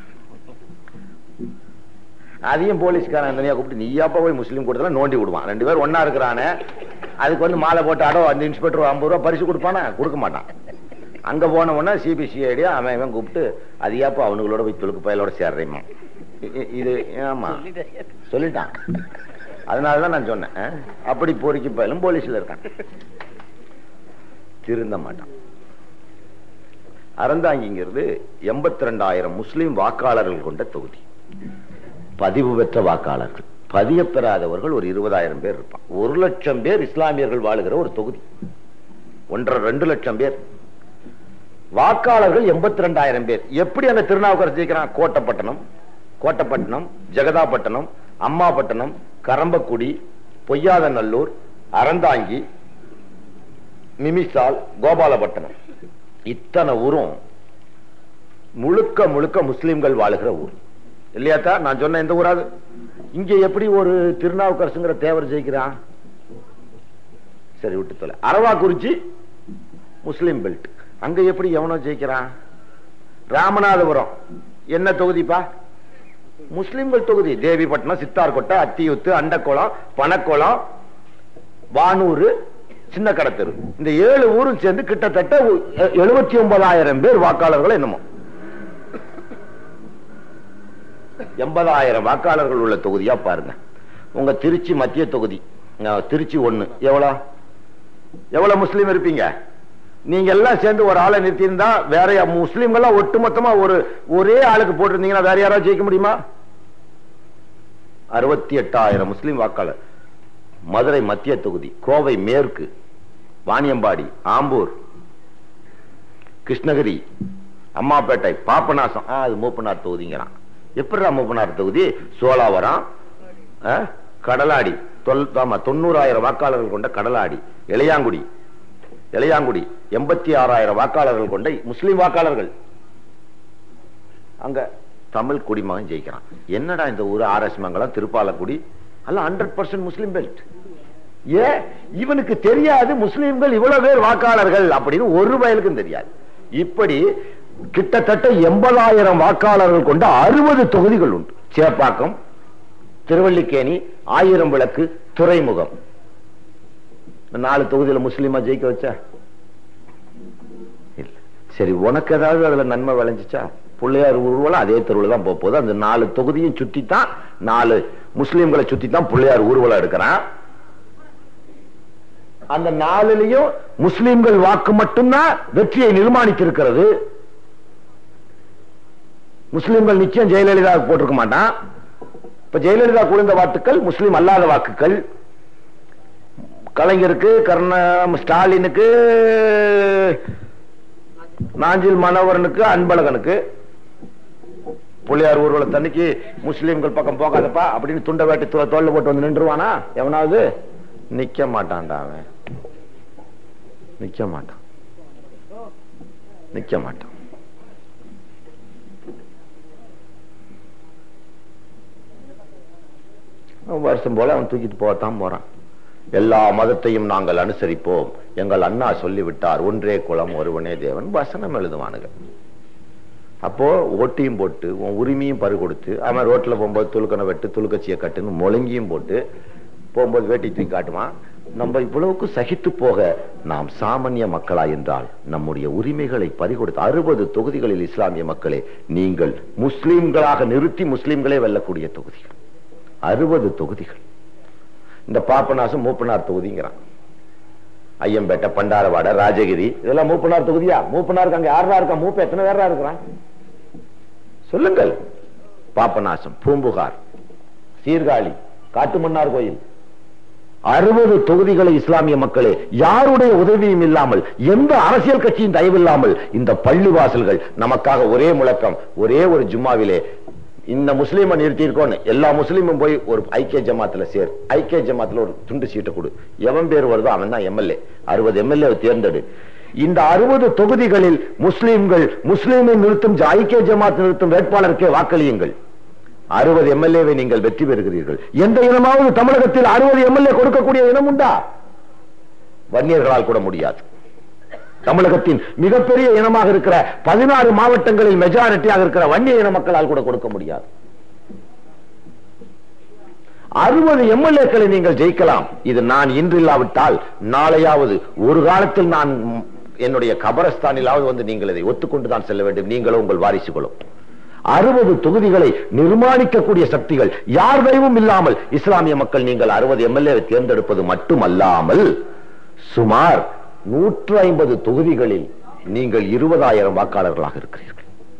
அதையும் போலீஸ்காரன் தனியா கூப்பிட்டு நீயாப்பா போய் முஸ்லீம் கூட்டத்துல நோண்டி விடுவான் ரெண்டு பேரும் ஒண்ணா இருக்கிறானே அதுக்கு வந்து மாலை போட்டு அடோ அந்த இன்ஸ்பெக்டர் ஐம்பது ரூபா பரிசு கொடுப்பானா கொடுக்க மாட்டான் அங்க போன உடனே சிபிசிஐடி அவன் இவன் கூப்பிட்டு அதிகாப்பா அவனுங்களோட போய் துளுக்கு பயலோட சேர்றேம்மா இ- இ- இது ஆமா சொல்லிட்டான் அதனாலதான் நான் சொன்னேன் அஹ், அப்படி பொறுக்கி பயலும் போலீஸ்ல இருக்கான் திருந்த மாட்டான் அறந்தாங்கிங்கிறது எண்பத்தி ரெண்டாயிரம் முஸ்லிம் வாக்காளர்கள் கொண்ட தொகுதி பதிவு பெற்ற வாக்காளர்கள் பதிய பெறாதவர்கள் ஒரு இருபதாயிரம் பேர் இருப்பான் ஒரு லட்சம் பேர் இஸ்லாமியர்கள் வாழுகிற ஒரு தொகுதி ஒன்றரை ரெண்டு லட்சம் பேர் வாக்காளர்கள் எண்பத்தி ரெண்டாயிரம் பேர் எப்படி அந்த திருநாவுக்கரசு ஜெயிக்கிறான் கோட்டப்பட்டணம் கோட்டப்பட்டினம் ஜெகதாப்பட்டினம் அம்மாப்பட்டினம் கரம்பக்குடி பொய்யாதநல்லூர் அறந்தாங்கி நிமிசால் கோபாலப்பட்டினம் இத்தனை ஊரும் முழுக்க முழுக்க முஸ்லிம்கள் வாழுகிற ஊர் இல்லையாத்தா நான் சொன்ன எந்த ஊராது இங்க எப்படி ஒரு திருநாவுக்கரசுங்கிற தேவர் ஜெயிக்கிறான் சரி விட்டு தொலை அரவாக்குறிச்சி முஸ்லிம் பெல்ட் அங்க எப்படி எவனோ ஜெயிக்கிறான் ராமநாதபுரம் என்ன தொகுதிப்பா முஸ்லிம்கள் தொகுதி தேவிப்பட்டினம் சித்தார்கோட்டை அத்தியுத்து அண்டக்குளம் பனக்குளம் வானூர் சின்ன கடத்தெரு இந்த ஏழு ஊரும் சேர்ந்து கிட்டத்தட்ட எழுபத்தி ஒன்பதாயிரம் பேர் வாக்காளர்கள் என்னமோ எண்பதாயிரம் வாக்காளர்கள் உள்ள தொகுதியா பாருங்க உங்க திருச்சி மத்திய தொகுதி அஹ், திருச்சி ஒண்ணு எவ்வளவு எவ்வளவு முஸ்லீம் இருப்பீங்க நீங்க எல்லாம் சேர்ந்து ஒரு ஆளை நிறுத்தியிருந்தா வேற யா- முஸ்லிம்கள்லாம் ஒட்டுமொத்தமா ஒரு ஒரே ஆளுக்கு போட்டிருந்தீங்கன்னா வேற யாராவது ஜெயிக்க முடியுமா அறுபத்தி எட்டாயிரம் முஸ்லிம் வாக்காளர் மதுரை மத்திய தொகுதி கோவை மேற்கு வாணியம்பாடி ஆம்பூர் கிருஷ்ணகிரி அம்மாப்பேட்டை பாப்பநாசம் ஆ, அது மூப்பனார் தொகுதிங்கிறான் எப்படிடா மூப்பனார் தொகுதி சோழாவரம் ஆ, கடலாடி தொல் ஆமா தொண்ணூறாயிரம் வாக்காளர்கள் கொண்ட கடலாடி இளையாங்குடி இளையாங்குடி எண்பத்தி ஆறாயிரம் வாக்காளர்கள் கொண்ட முஸ்லிம் வாக்காளர்கள் அங்க தமிழ் குடிமகன் ஜெயிக்கிறான் என்னடா இந்த ஊர் ஆர் எஸ் மங்கலம் திருப்பாலக்குடி அல்ல ஹண்ட்ரட் பர்சன்ட் முஸ்லிம் பெல்ட் ஏ இவனுக்கு தெரியாது முஸ்லிம்கள் இவ்வளவு பேர் வாக்காளர்கள் அப்படின்னு ஒரு வயலுக்கும் தெரியாது இப்படி கிட்டத்தட்ட எண்பதாயிரம் வாக்காளர்கள் கொண்ட அறுபது தொகுதிகள் உண்டு சேப்பாக்கம் திருவல்லிக்கேணி ஆயிரம் விளக்கு துறைமுகம் இந்த நாலு தொகுதியில முஸ்லீமா ஜெயிக்க வச்சா இல்ல சரி உனக்கு ஏதாவது அதுல நன்மை விளைஞ்சிச்சா பிள்ளையார் ஊர்வலம் அதே தெருவில் தான் போக போகுது அந்த நாலு தொகுதியும் சுத்தி தான் நாலு முஸ்லீம்களை சுத்தி தான் பிள்ளையார் ஊர்வலம் எடுக்கிறான் அந்த நாலுலயும் முஸ்லிம்கள் வாக்கு மட்டும்தான் வெற்றியை நிர்மாணித்திருக்கிறது முஸ்லிம்கள் நிச்சயம் ஜெயலலிதா போட்டிருக்க மாட்டான் இப்ப ஜெயலலிதா குழுந்த வாக்குகள் முஸ்லிம் அல்லாத வாக்குகள் கலைஞருக்கு கருணா ஸ்டாலினுக்கு நாஞ்சில் மனோகரனுக்கு அன்பழகனுக்கு புள்ளியார் ஊர்வலத்தன்னைக்கு முஸ்லிம்கள் பக்கம் போகாதப்பா அப்படின்னு துண்டை வேட்டி தோ- தோல்ல போட்டு வந்து நின்றுவானா எவனாவது நிக்க மாட்டான்டா அவன் நிக்க மாட்டான் நிக்க மாட்டான் அவன் வருஷம் போல அவன் தூக்கிட்டு போகத்தான் போறான் எல்லா மதத்தையும் நாங்கள் அனுசரிப்போம் எங்கள் அண்ணா சொல்லிவிட்டார் ஒன்றே குலம் ஒருவனே தேவன் வசனம் எழுதுவானுங்க அப்போ ஓட்டியும் போட்டு உன் உரிமையும் பறி கொடுத்து அவன் ரோட்ல போகும்போது துளுக்கனை வெட்டு துளுக்கச்சியை கட்டுன்னு முழங்கியும் போட்டு போகும்போது வேட்டி தூக்கி காட்டுவான் நம்ம இவ்வளவுக்கு சகித்து போக நாம் சாமானிய மக்களா என்றால் நம்முடைய உரிமைகளை பறிகொடுத்து அறுபது தொகுதிகளில் இஸ்லாமிய மக்களே நீங்கள் முஸ்லிம்களாக நிறுத்தி முஸ்லிம்களே வெல்லக்கூடிய தொகுதிகள் அறுபது தொகுதிகள் இந்த பாப்பநாசம் மூப்பனார் தொகுதிங்கிறான் ஐயம்பேட்டை பண்டாரவாடை ராஜகிரி இதெல்லாம் மூப்பனார் தொகுதியா மூப்பனாருக்கு அங்க யாரா இருக்கா மூப்ப எத்தனை பேரா இருக்கிறான் சொல்லுங்கள் பாப்பநாசம் பூம்புகார் சீர்காழி காட்டுமன்னார் கோயில் அறுபது தொகுதிகளை இஸ்லாமிய மக்களே யாருடைய உதவியும் இல்லாமல் எந்த அரசியல் கட்சியின் தயவில்லாமல் இந்த பள்ளி வாசல்கள் நமக்காக ஒரே முழக்கம் ஒரே ஒரு ஜும்மாவிலே இந்த முஸ்லீமை நிறுத்தியிருக்கோன்னு எல்லா முஸ்லீமும் போய் ஒரு ஐக்கிய ஜமாத்துல சேர் ஐக்கிய ஜமாத்துல ஒரு துண்டு சீட்டை கொடு எவன் பேர் வருதோ அவன் தான் எம்எல்ஏ அறுபது எம்எல்ஏ தேர்ந்தெடு இந்த அறுபது தொகுதிகளில் முஸ்லீம்கள் முஸ்லீமை நிறுத்தும் ஜ- ஐக்கிய ஜமாத் நிறுத்தும் வேட்பாளருக்கே வாக்களியுங்கள் அறுபது எம்எல்ஏவை நீங்கள் வெற்றி பெறுகிறீர்கள் எந்த இனமாவது தமிழகத்தில் அறுபது எம்எல்ஏ கொடுக்கக்கூடிய இனம் உண்டா வன்னியர்களால் கூட முடியாது தமிழகத்தின் மிகப்பெரிய இனமாக இருக்கிற பதினாறு மாவட்டங்களில் மெஜாரிட்டியாக இருக்கிற வன்னிய இன மக்களால் கூட கொடுக்க முடியாது அறுபது எம்எல்ஏக்களை நீங்கள் ஜெயிக்கலாம் இது நான் இன்று இல்லாவிட்டால் நாளையாவது ஒரு காலத்தில் நான் ம், என்னுடைய கபரஸ்தானிலாவது வந்து நீங்கள் இதை ஒத்துக்கொண்டுதான் செல்ல வேண்டும் நீங்களும் உங்கள் வாரிசுகளும் அறுபது தொகுதிகளை நிர்மாணிக்கக்கூடிய சக்திகள் யார் தயவும் இல்லாமல் இஸ்லாமிய மக்கள் நீங்கள் அறுபது எம்எல்ஏ தேர்ந்தெடுப்பது மட்டுமல்லாமல் சுமார் நூற்று ஐம்பது தொகுதிகளில் நீங்கள் இருபதாயிரம் வாக்காளர்களாக இருக்கிறீர்கள்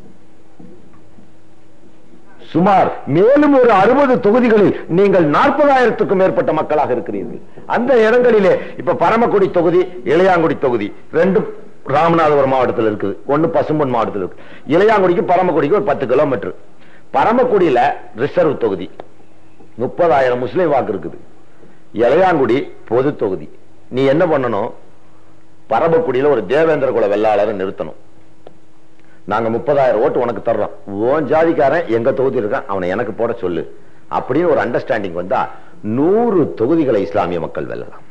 சுமார் மேலும் ஒரு அறுபது தொகுதிகளில் நீங்கள் நாற்பதாயிரத்துக்கும் மேற்பட்ட மக்களாக இருக்கிறீர்கள் அந்த இடங்களிலே இப்ப பரமக்குடி தொகுதி இளையாங்குடி தொகுதி ரெண்டும் ராமநாதபுரம் மாவட்டத்தில் இருக்குது ஒன்னு பசும்பொன் மாவட்டத்தில் இருக்கு இளையாங்குடிக்கு பரமக்குடிக்கு ஒரு பத்து கிலோமீட்டர் பரமக்குடியில ரிசர்வ் தொகுதி முப்பதாயிரம் முஸ்லிம் வாக்கு இருக்குது இளையாங்குடி பொது தொகுதி நீ என்ன பண்ணணும் பரமக்குடியில ஒரு தேவேந்திர குல வெள்ளாளரை நிறுத்தணும் நாங்க முப்பதாயிரம் ஓட்டு உனக்கு தர்றோம் உன் ஜாதிக்காரன் எங்க தொகுதி இருக்கான் அவனை எனக்கு போட சொல்லு அப்படின்னு ஒரு அண்டர்ஸ்டாண்டிங் வந்தா நூறு தொகுதிகளை இஸ்லாமிய மக்கள் வெல்லலாம்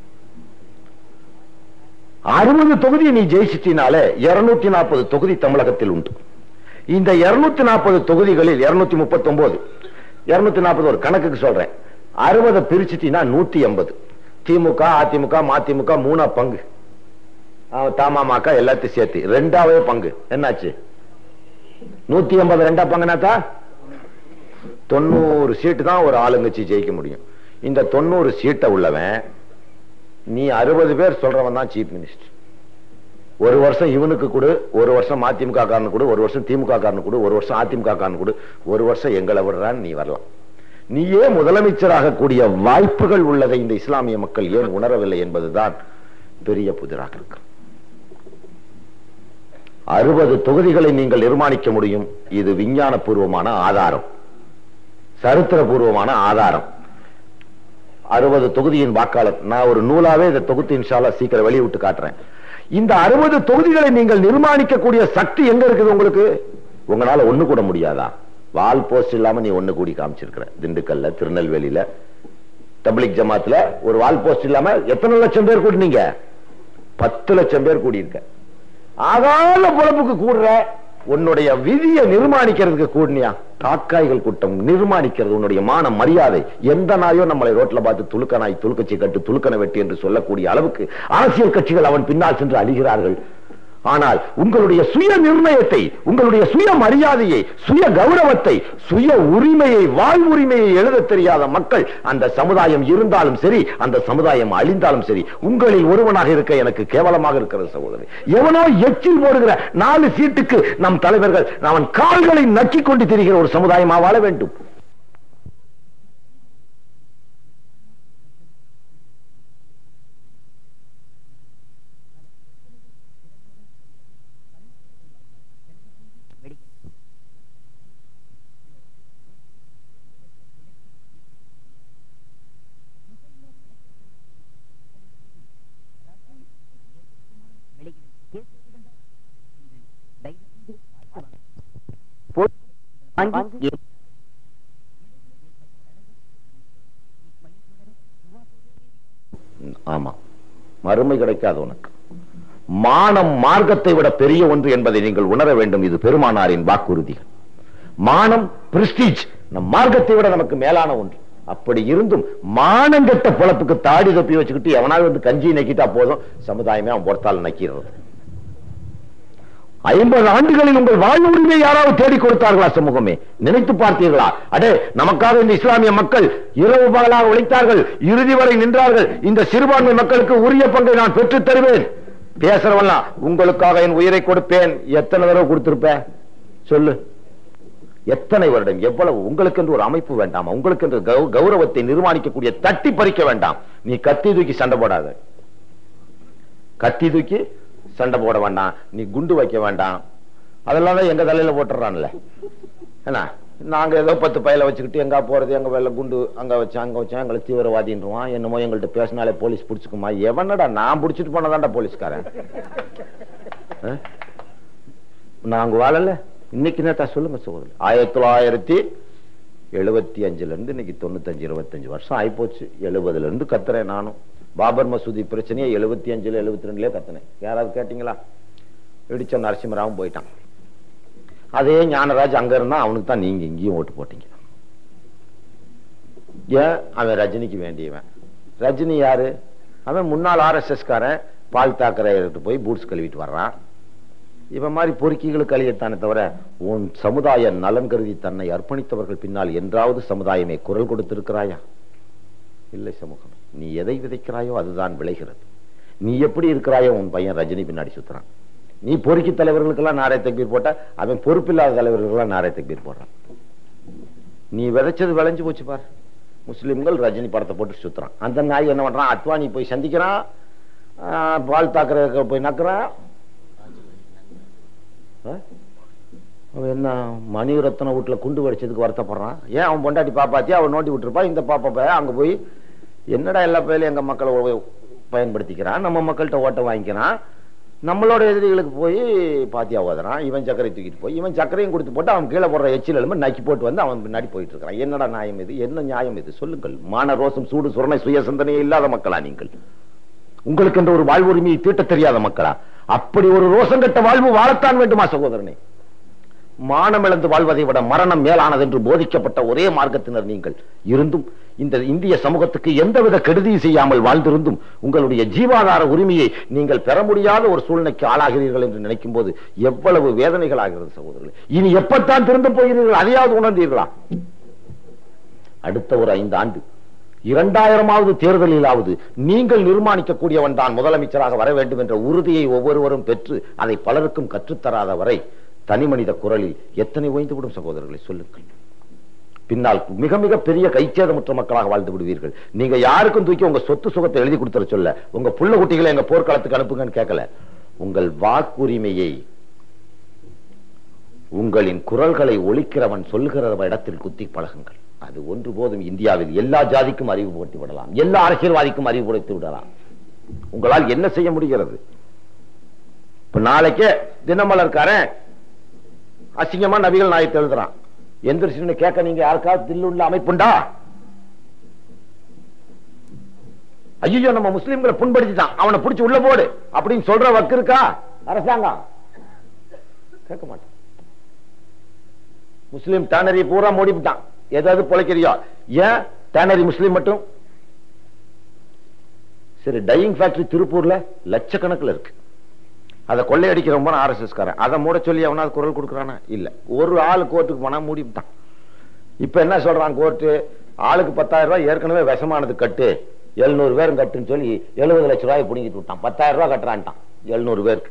அறுபது தொகுதியை நீ ஜெயிச்சிட்டினாலே இருநூத்தி நாற்பது தொகுதி தமிழகத்தில் உண்டு இந்த இருநூத்தி நாற்பது தொகுதிகளில் இருநூத்தி முப்பத்தி ஒன்பது இருநூத்தி நாற்பது ஒரு கணக்குக்கு சொல்றேன் அறுபதை பிரிச்சுட்டீங்கன்னா நூத்தி எண்பது திமுக அதிமுக மதிமுக மூணா பங்கு அவன் தாமாமாக்கா எல்லாத்தையும் சேர்த்து ரெண்டாவே பங்கு என்னாச்சு நூத்தி எண்பது ரெண்டா பங்குனாக்கா தொண்ணூறு சீட்டு தான் ஒரு ஆளுங்கட்சி ஜெயிக்க முடியும் இந்த தொண்ணூறு சீட்டை உள்ளவன் நீ அறுபது பேர் சொல்றவன் தான் சீஃப் மினிஸ்டர் ஒரு வருஷம் இவனுக்கு கொடு ஒரு வருஷம் மதிமுக காரனு கொடு ஒரு வருஷம் திமுக காரனு கொடு ஒரு வருஷம் அதிமுக காரனு கொடு ஒரு வருஷம் எங்களை விடுறான்னு நீ வரலாம் நீயே முதலமைச்சராக கூடிய வாய்ப்புகள் உள்ளதை இந்த இஸ்லாமிய மக்கள் ஏன் உணரவில்லை என்பதுதான் பெரிய புதிராக இருக்கு அறுபது தொகுதிகளை நீங்கள் நிர்மாணிக்க முடியும் இது விஞ்ஞான பூர்வமான ஆதாரம் சரித்திரபூர்வமான ஆதாரம் அறுபது தொகுதியின் வாக்காளர் நான் ஒரு நூலாவே இந்த தொகுத்து இன்ஷால்லா சீக்கிரம் வெளியிட்டு காட்டுறேன் இந்த அறுபது தொகுதிகளை நீங்கள் நிர்மாணிக்கக்கூடிய சக்தி எங்க இருக்குது உங்களுக்கு உங்களால ஒண்ணு கூட முடியாதா வால் போஸ்ட் இல்லாம நீ ஒண்ணு கூடி காமிச்சிருக்கிற திண்டுக்கல்ல திருநெல்வேலியில தப்லிக் ஜமாத்துல ஒரு வால் போஸ்ட் இல்லாம எத்தனை லட்சம் பேர் கூட்டினீங்க பத்து லட்சம் பேர் கூடியிருக்க ஆகால பொழப்புக்கு கூடுற உன்னுடைய விதியை நிர்மாணிக்கிறதுக்கு கூடினியா காக்காய்கள் கூட்டம் நிர்மாணிக்கிறது உன்னுடைய மான மரியாதை எந்த நாயோ நம்மளை ரோட்ல பார்த்து துலுக்க நாய் துலுக்கச்சி கட்டு துலுக்கன வெட்டி என்று சொல்லக்கூடிய அளவுக்கு அரசியல் கட்சிகள் அவன் பின்னால் சென்று அழிகிறார்கள் ஆனால் உங்களுடைய சுய நிர்ணயத்தை உங்களுடைய சுய மரியாதையை சுய கௌரவத்தை சுய உரிமையை வாழ் உரிமையை எழுத தெரியாத மக்கள் அந்த சமுதாயம் இருந்தாலும் சரி அந்த சமுதாயம் அழிந்தாலும் சரி உங்களில் ஒருவனாக இருக்க எனக்கு கேவலமாக இருக்கிறது சகோதரி எவனோ எச்சில் போடுகிற நாலு சீட்டுக்கு நம் தலைவர்கள் அவன் கால்களை நக்கிக் கொண்டு திரிகிற ஒரு சமுதாயமா வாழ வேண்டும் வாங்கி ஆமா மறுமை கிடைக்காது உனக்கு மானம் மார்க்கத்தை விட பெரிய ஒன்று என்பதை நீங்கள் உணர வேண்டும் இது பெருமானாரின் வாக்குறுதிகள் மானம் பிரிஸ்டீஜ் நம் மார்க்கத்தை விட நமக்கு மேலான ஒன்று அப்படி இருந்தும் மானம் கெட்ட பொழப்புக்கு தாடி தப்பி வச்சுக்கிட்டு எவனாவது வந்து கஞ்சி நக்கிட்டா போதும் சமுதாயமே அவன் பொறுத்தால் நக்கிறது ஐம்பது ஆண்டுகளில் உங்கள் வாழ்வு உரிமை யாராவது தேடி கொடுத்தார்களா சமூகமே நினைத்து பார்த்தீர்களா அடே நமக்காக இந்த இஸ்லாமிய மக்கள் இரவு பகலாக உழைத்தார்கள் இறுதி வரை நின்றார்கள் இந்த சிறுபான்மை மக்களுக்கு உரிய பங்கை நான் பெற்றுத் தருவேன் பேசுறவெல்லாம் உங்களுக்காக என் உயிரை கொடுப்பேன் எத்தனை தடவை கொடுத்திருப்ப சொல்லு எத்தனை வருடம் எவ்வளவு உங்களுக்கு என்று ஒரு அமைப்பு வேண்டாமா உங்களுக்கு என்று கௌ- கௌரவத்தை நிர்மாணிக்கக்கூடிய தட்டி பறிக்க வேண்டாம் நீ கத்தி தூக்கி சண்டை போடாத கத்தி தூக்கி சண்டை போட வேண்டாம் நீ குண்டு வைக்க வேண்டாம் அதெல்லாம் தான் எங்க தலையில போட்டுறான்ல என்ன நாங்க ஏதோ பத்து பையில வச்சுக்கிட்டு எங்க போறது எங்க வெள்ள குண்டு அங்க வச்சேன் அங்க வச்சேன் எங்களை தீவிரவாதின்றான் என்னமோ எங்கள்கிட்ட பேசினாலே போலீஸ் பிடிச்சுக்குமா எவனடா நான் பிடிச்சிட்டு போனதான்டா போலீஸ்காரன் ஆ? நாங்க வாழல இன்னைக்கு நேத்தா சொல்லுங்க சகோதரர் ஆயிரத்தி தொள்ளாயிரத்தி எழுபத்தி அஞ்சுல இருந்து இன்னைக்கு தொண்ணூத்தஞ்சு இருபத்தஞ்சு வருஷம் ஆயிப்போச்சு எழுபதுல இருந்து கத்துறேன் நானும் பாபர் மசூதி பிரச்சனையை எழுபத்தி அஞ்சுல எழுபத்தி ரெண்டுலயே கத்துனேன் யாராவது கேட்டீங்களா இடிச்ச நரசிம்மராவும் போயிட்டான் அதே ஞானராஜ் அங்க இருந்தா அவனுக்கு தான் நீங்க இங்கேயும் ஓட்டு போட்டீங்க ஏன் அவன் ரஜினிக்கு வேண்டியவன் ரஜினி யாரு அவன் முன்னாள் ஆர்எஸ்எஸ் காரன் பால் தாக்கரை போய் பூட்ஸ் கழுவிட்டு வர்றான் இவன் மாதிரி பொறுக்கிகளுக்கு அழியத்தானே தவிர உன் சமுதாய நலன் கருதி தன்னை அர்ப்பணித்தவர்கள் பின்னால் என்றாவது சமுதாயமே குரல் கொடுத்திருக்கிறாயா இல்லை சமூகம் நீ எதை விதைக்கிறாயோ அதுதான் விளைகிறது நீ எப்படி இருக்கிறாயோ உன் பையன் ரஜினி பின்னாடி சுத்துறான் நீ பொறுக்கி தலைவர்களுக்கெல்லாம் நாரை தக்பீர் போட்ட அவன் பொறுப்பில்லாத தலைவர்களுக்கெல்லாம் நாரை தக்பீர் போடுறான் நீ விதைச்சது விளைஞ்சு போச்சு பார் முஸ்லிம்கள் ரஜினி படத்தை போட்டு சுத்துறான் அந்த நாய் என்ன பண்றான் அத்வானி போய் சந்திக்கிறான் ஆஹ், பால் தாக்கரை போய் நக்குறான் ஆ? அவன் என்ன மணிரத்ன வீட்டுல குண்டு வெடிச்சதுக்கு வருத்தப்படுறான் ஏன் அவன் பொண்டாட்டி பாப்பாத்தி அவன் நோண்டி விட்டுருப்பான் இந்த பாப்பா பையன் அங்க போய் என்னடா எல்லா பேர்லையும் எங்க மக்களை உ- பயன்படுத்திக்கிறான் நம்ம மக்கள்கிட்ட ஓட்ட வாங்கிக்கிறான் நம்மளோட எதிரிகளுக்கு போய் பாத்தியா ஓதுறான் இவன் சக்கரை தூக்கிட்டு போய் இவன் சக்கரையும் கொடுத்து போட்டு அவன் கீழே போடுற எச்சில் எலும்பு நக்கி போட்டு வந்து அவன் பின்னாடி போயிட்டு இருக்கான் என்னடா நியாயம் இது என்ன நியாயம் இது சொல்லுங்கள் மான ரோசம் சூடு சுரணை சுய சிந்தனையே இல்லாத மக்களா நீங்கள் உங்களுக்கு என்ற ஒரு வாழ்வு உரிமையை தீட்டத் தெரியாத மக்களா அப்படி ஒரு ரோசம் கட்ட வாழ்வு வாழத்தான் வேண்டுமா சகோதரனே மானம் இழந்து வாழ்வதை விட மரணம் மேலானது என்று போதிக்கப்பட்ட ஒரே மார்க்கத்தினர் நீங்கள் இருந்தும் இந்த இந்திய சமூகத்துக்கு எந்தவித கெடுதியும் செய்யாமல் வாழ்ந்திருந்தும் உங்களுடைய ஜீவாதார உரிமையை நீங்கள் பெற முடியாத ஒரு சூழ்நிலைக்கு ஆளாகிறீர்கள் என்று நினைக்கும் போது எவ்வளவு வேதனைகள் ஆகிறது சகோதரர்களே இனி எப்பத்தான் திரும்ப போகிறீர்கள் அதையாவது உணர்ந்தீர்களா அடுத்த ஒரு ஐந்து ஆண்டு இரண்டாயிரமாவது தேர்தலிலாவது நீங்கள் நிர்மாணிக்கக்கூடியவன் தான் முதலமைச்சராக வர வேண்டும் என்ற உறுதியை ஒவ்வொருவரும் பெற்று அதை பலருக்கும் கற்றுத்தராத வரை தனிமனித குரலில் எத்தனை ஓய்ந்துவிடும் சகோதரர்களை சொல்லுங்கள் பின்னால் மிக மிக பெரிய கைச்சேதமுற்ற மக்களாக வாழ்ந்து விடுவீர்கள் நீங்க யாருக்கும் தூக்கி உங்க சொத்து சுகத்தை எழுதி கொடுத்துற சொல்ல உங்க புள்ள குட்டிகளை எங்க போர்க்களத்துக்கு அனுப்புங்கன்னு கேட்கல உங்கள் வாக்குரிமையை உங்களின் குரல்களை ஒலிக்கிறவன் சொல்லுகிற இடத்தில் குத்தி பழகுங்கள் அது ஒன்று போதும் இந்தியாவில் எல்லா ஜாதிக்கும் அறிவு போட்டு விடலாம் எல்லா அரசியல்வாதிக்கும் அறிவு கொடுத்து விடலாம் உங்களால் என்ன செய்ய முடிகிறது இப்ப நாளைக்கே தினமலர்காரன் அசிங்கமா நபிகள் நாயத்தை எழுதுறான் எந்திரிச்சுன்னு கேட்க நீங்க யாருக்காவது தில்லுள்ள அமைப்புண்டா ஐயோ நம்ம முஸ்லிம்களை புண்படுத்திட்டான் அவனை பிடிச்சு உள்ள போடு அப்படின்னு சொல்ற வக்கு இருக்கா அரசாங்கம் கேட்க மாட்டான் முஸ்லிம் டேனரி பூரா மூடிவிட்டான் ஏதாவது பொழைக்கிறியா ஏன் டேனரி முஸ்லிம் மட்டும் சரி டையிங் ஃபேக்டரி திருப்பூர்ல லட்சக்கணக்கில் இருக்கு அதை கொள்ளையடிக்கிறவன் ஆர்எஸ்எஸ் காரன் அதை மூட சொல்லி அவனாவது குரல் கொடுக்குறானா இல்ல ஒரு ஆள் கோர்ட்டுக்கு போனா மூடிவிட்டான் இப்ப என்ன சொல்றான் கோர்ட்டு ஆளுக்கு பத்தாயிரம் ரூபாய் ஏற்கனவே விஷமானது கட்டு எழுநூறு பேரும் கட்டுன்னு சொல்லி எழுபது லட்சம் ரூபாய் பிடிங்கிட்டு விட்டான் பத்தாயிரம் ரூபாய் கட்டுறான்ட்டான் எழுநூறு பேருக்கு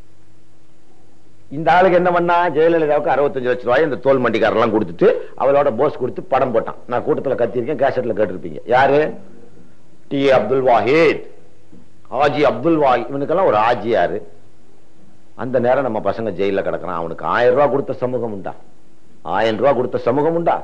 இந்த ஆளுக்கு என்ன பண்ணா ஜெயலலிதாவுக்கு அறுபத்தஞ்சு லட்சம் ரூபாய் இந்த தோல் மண்டிக்காரெல்லாம் கொடுத்துட்டு அவளோட போஸ் கொடுத்து படம் போட்டான் நான் கூட்டத்துல கத்திருக்கேன் கேசட்ல கேட்டிருப்பீங்க யாரு டி அப்துல் வாஹித் ஆஜி அப்துல் வாஹித் இவனுக்கெல்லாம் ஒரு ஆஜி யாரு அந்த நேரம் நம்ம பசங்க ஜெயில கிடக்குறான் அவனுக்கு ஆயிரம் ரூபாய் கொடுத்த சமூகம் உண்டா ஆயிரம் ரூபாய் கொடுத்த சமூகம் உண்டா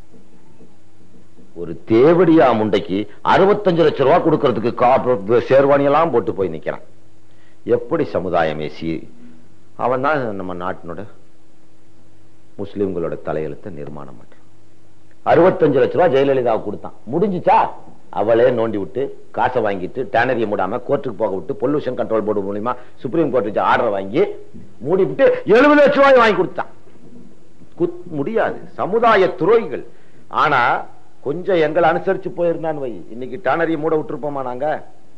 ஒரு தேவடியா முண்டைக்கு அறுபத்தஞ்சு லட்சம் ரூபாய் கொடுக்கறதுக்கு காப்பு சேர்வாணி எல்லாம் போட்டு போய் நிக்கிறான் எப்படி சமுதாயமே சி அவன் தான் நம்ம நாட்டினோட முஸ்லிம்களோட தலையெழுத்தை நிர்மாணம் பண்றான் அறுபத்தஞ்சு லட்ச ரூபாய் ஜெயலலிதா கொடுத்தான் முடிஞ்சுச்சா அவளே நோண்டி விட்டு காசை வாங்கிட்டு டேனரியை மூடாம கோர்ட்டுக்கு போக விட்டு பொல்யூஷன் கண்ட்ரோல் போர்டு மூலியமா சுப்ரீம் கோர்ட் வச்சு ஆர்டர் வாங்கி மூடி விட்டு எழுபது லட்ச ரூபாய் வாங்கி கொடுத்தான் குத்- முடியாது சமுதாய துரோகிகள் ஆனா கொஞ்சம் எங்களை அனுசரிச்சு போயிருந்தான் வை இன்னைக்கு டேனரியை மூட விட்டுருப்போமா நாங்க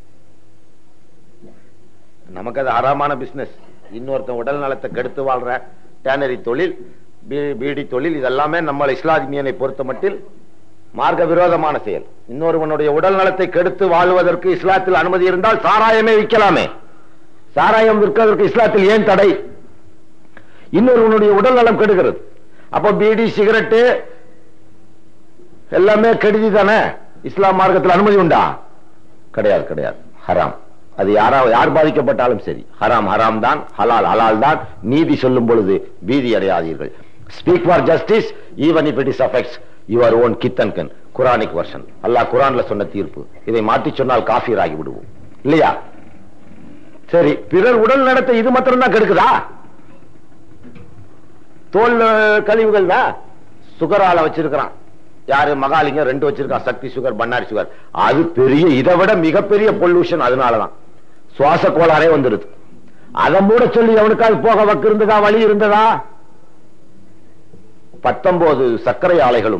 நமக்கு அது அறமான பிசினஸ் இன்னொருத்தன் உடல் நலத்தை கெடுத்து வாழ்ற டேனரி தொழில் பீ- பீடி தொழில் இதெல்லாமே நம்ம இஸ்லாமியனை பொறுத்த மட்டில் மார்க்க விரோதமான செயல் இன்னொருவனுடைய உடல் நலத்தை கெடுத்து வாழ்வதற்கு இஸ்லாத்தில் அனுமதி இருந்தால் சாராயமே விற்கலாமே சாராயம் விற்கிறதற்கு இஸ்லாத்தில் ஏன் தடை இன்னொருவனுடைய உடல் நலம் கெடுகிறது அப்ப பீடி சிகரெட்டு எல்லாமே கெடுதி தானே இஸ்லாம் மார்க்கத்தில் அனுமதி உண்டா கிடையாது கிடையாது ஹராம் அது யாரா யார் பாதிக்கப்பட்டாலும் சரி ஹராம் ஹராம் தான் ஹலால் ஹலால் தான் நீதி சொல்லும் பொழுது பீதி அடையாதீர்கள் speak for justice even if it is affects your own கித்தன்கன் குரானிக் வர்ஷன் அல்லாஹ் குரான்ல சொன்ன தீர்ப்பு இதை மாற்றி சொன்னால் காஃபீர் ஆகி விடுவோம் இல்லையா சரி பிறர் உடல் நடத்த இது மாத்திரம் தான் கெடுக்குதா தோல் அஹ், கழிவுகள் தான் சுகரால வச்சிருக்கிறான் யாரு மகாலிங்கம் ரெண்டு வச்சிருக்கான் சக்தி சுகர் பண்ணாரி சுகர் அது பெரிய இதை விட மிகப்பெரிய பொல்யூஷன் அதனாலதான் சுவாச கோளாறே வந்துருது அதை மூட சொல்லி அவனுக்காவது போக வக்கு இருந்ததா வழி இருந்ததா பத்தொன்பது சர்க்கரை ஆலைகளும்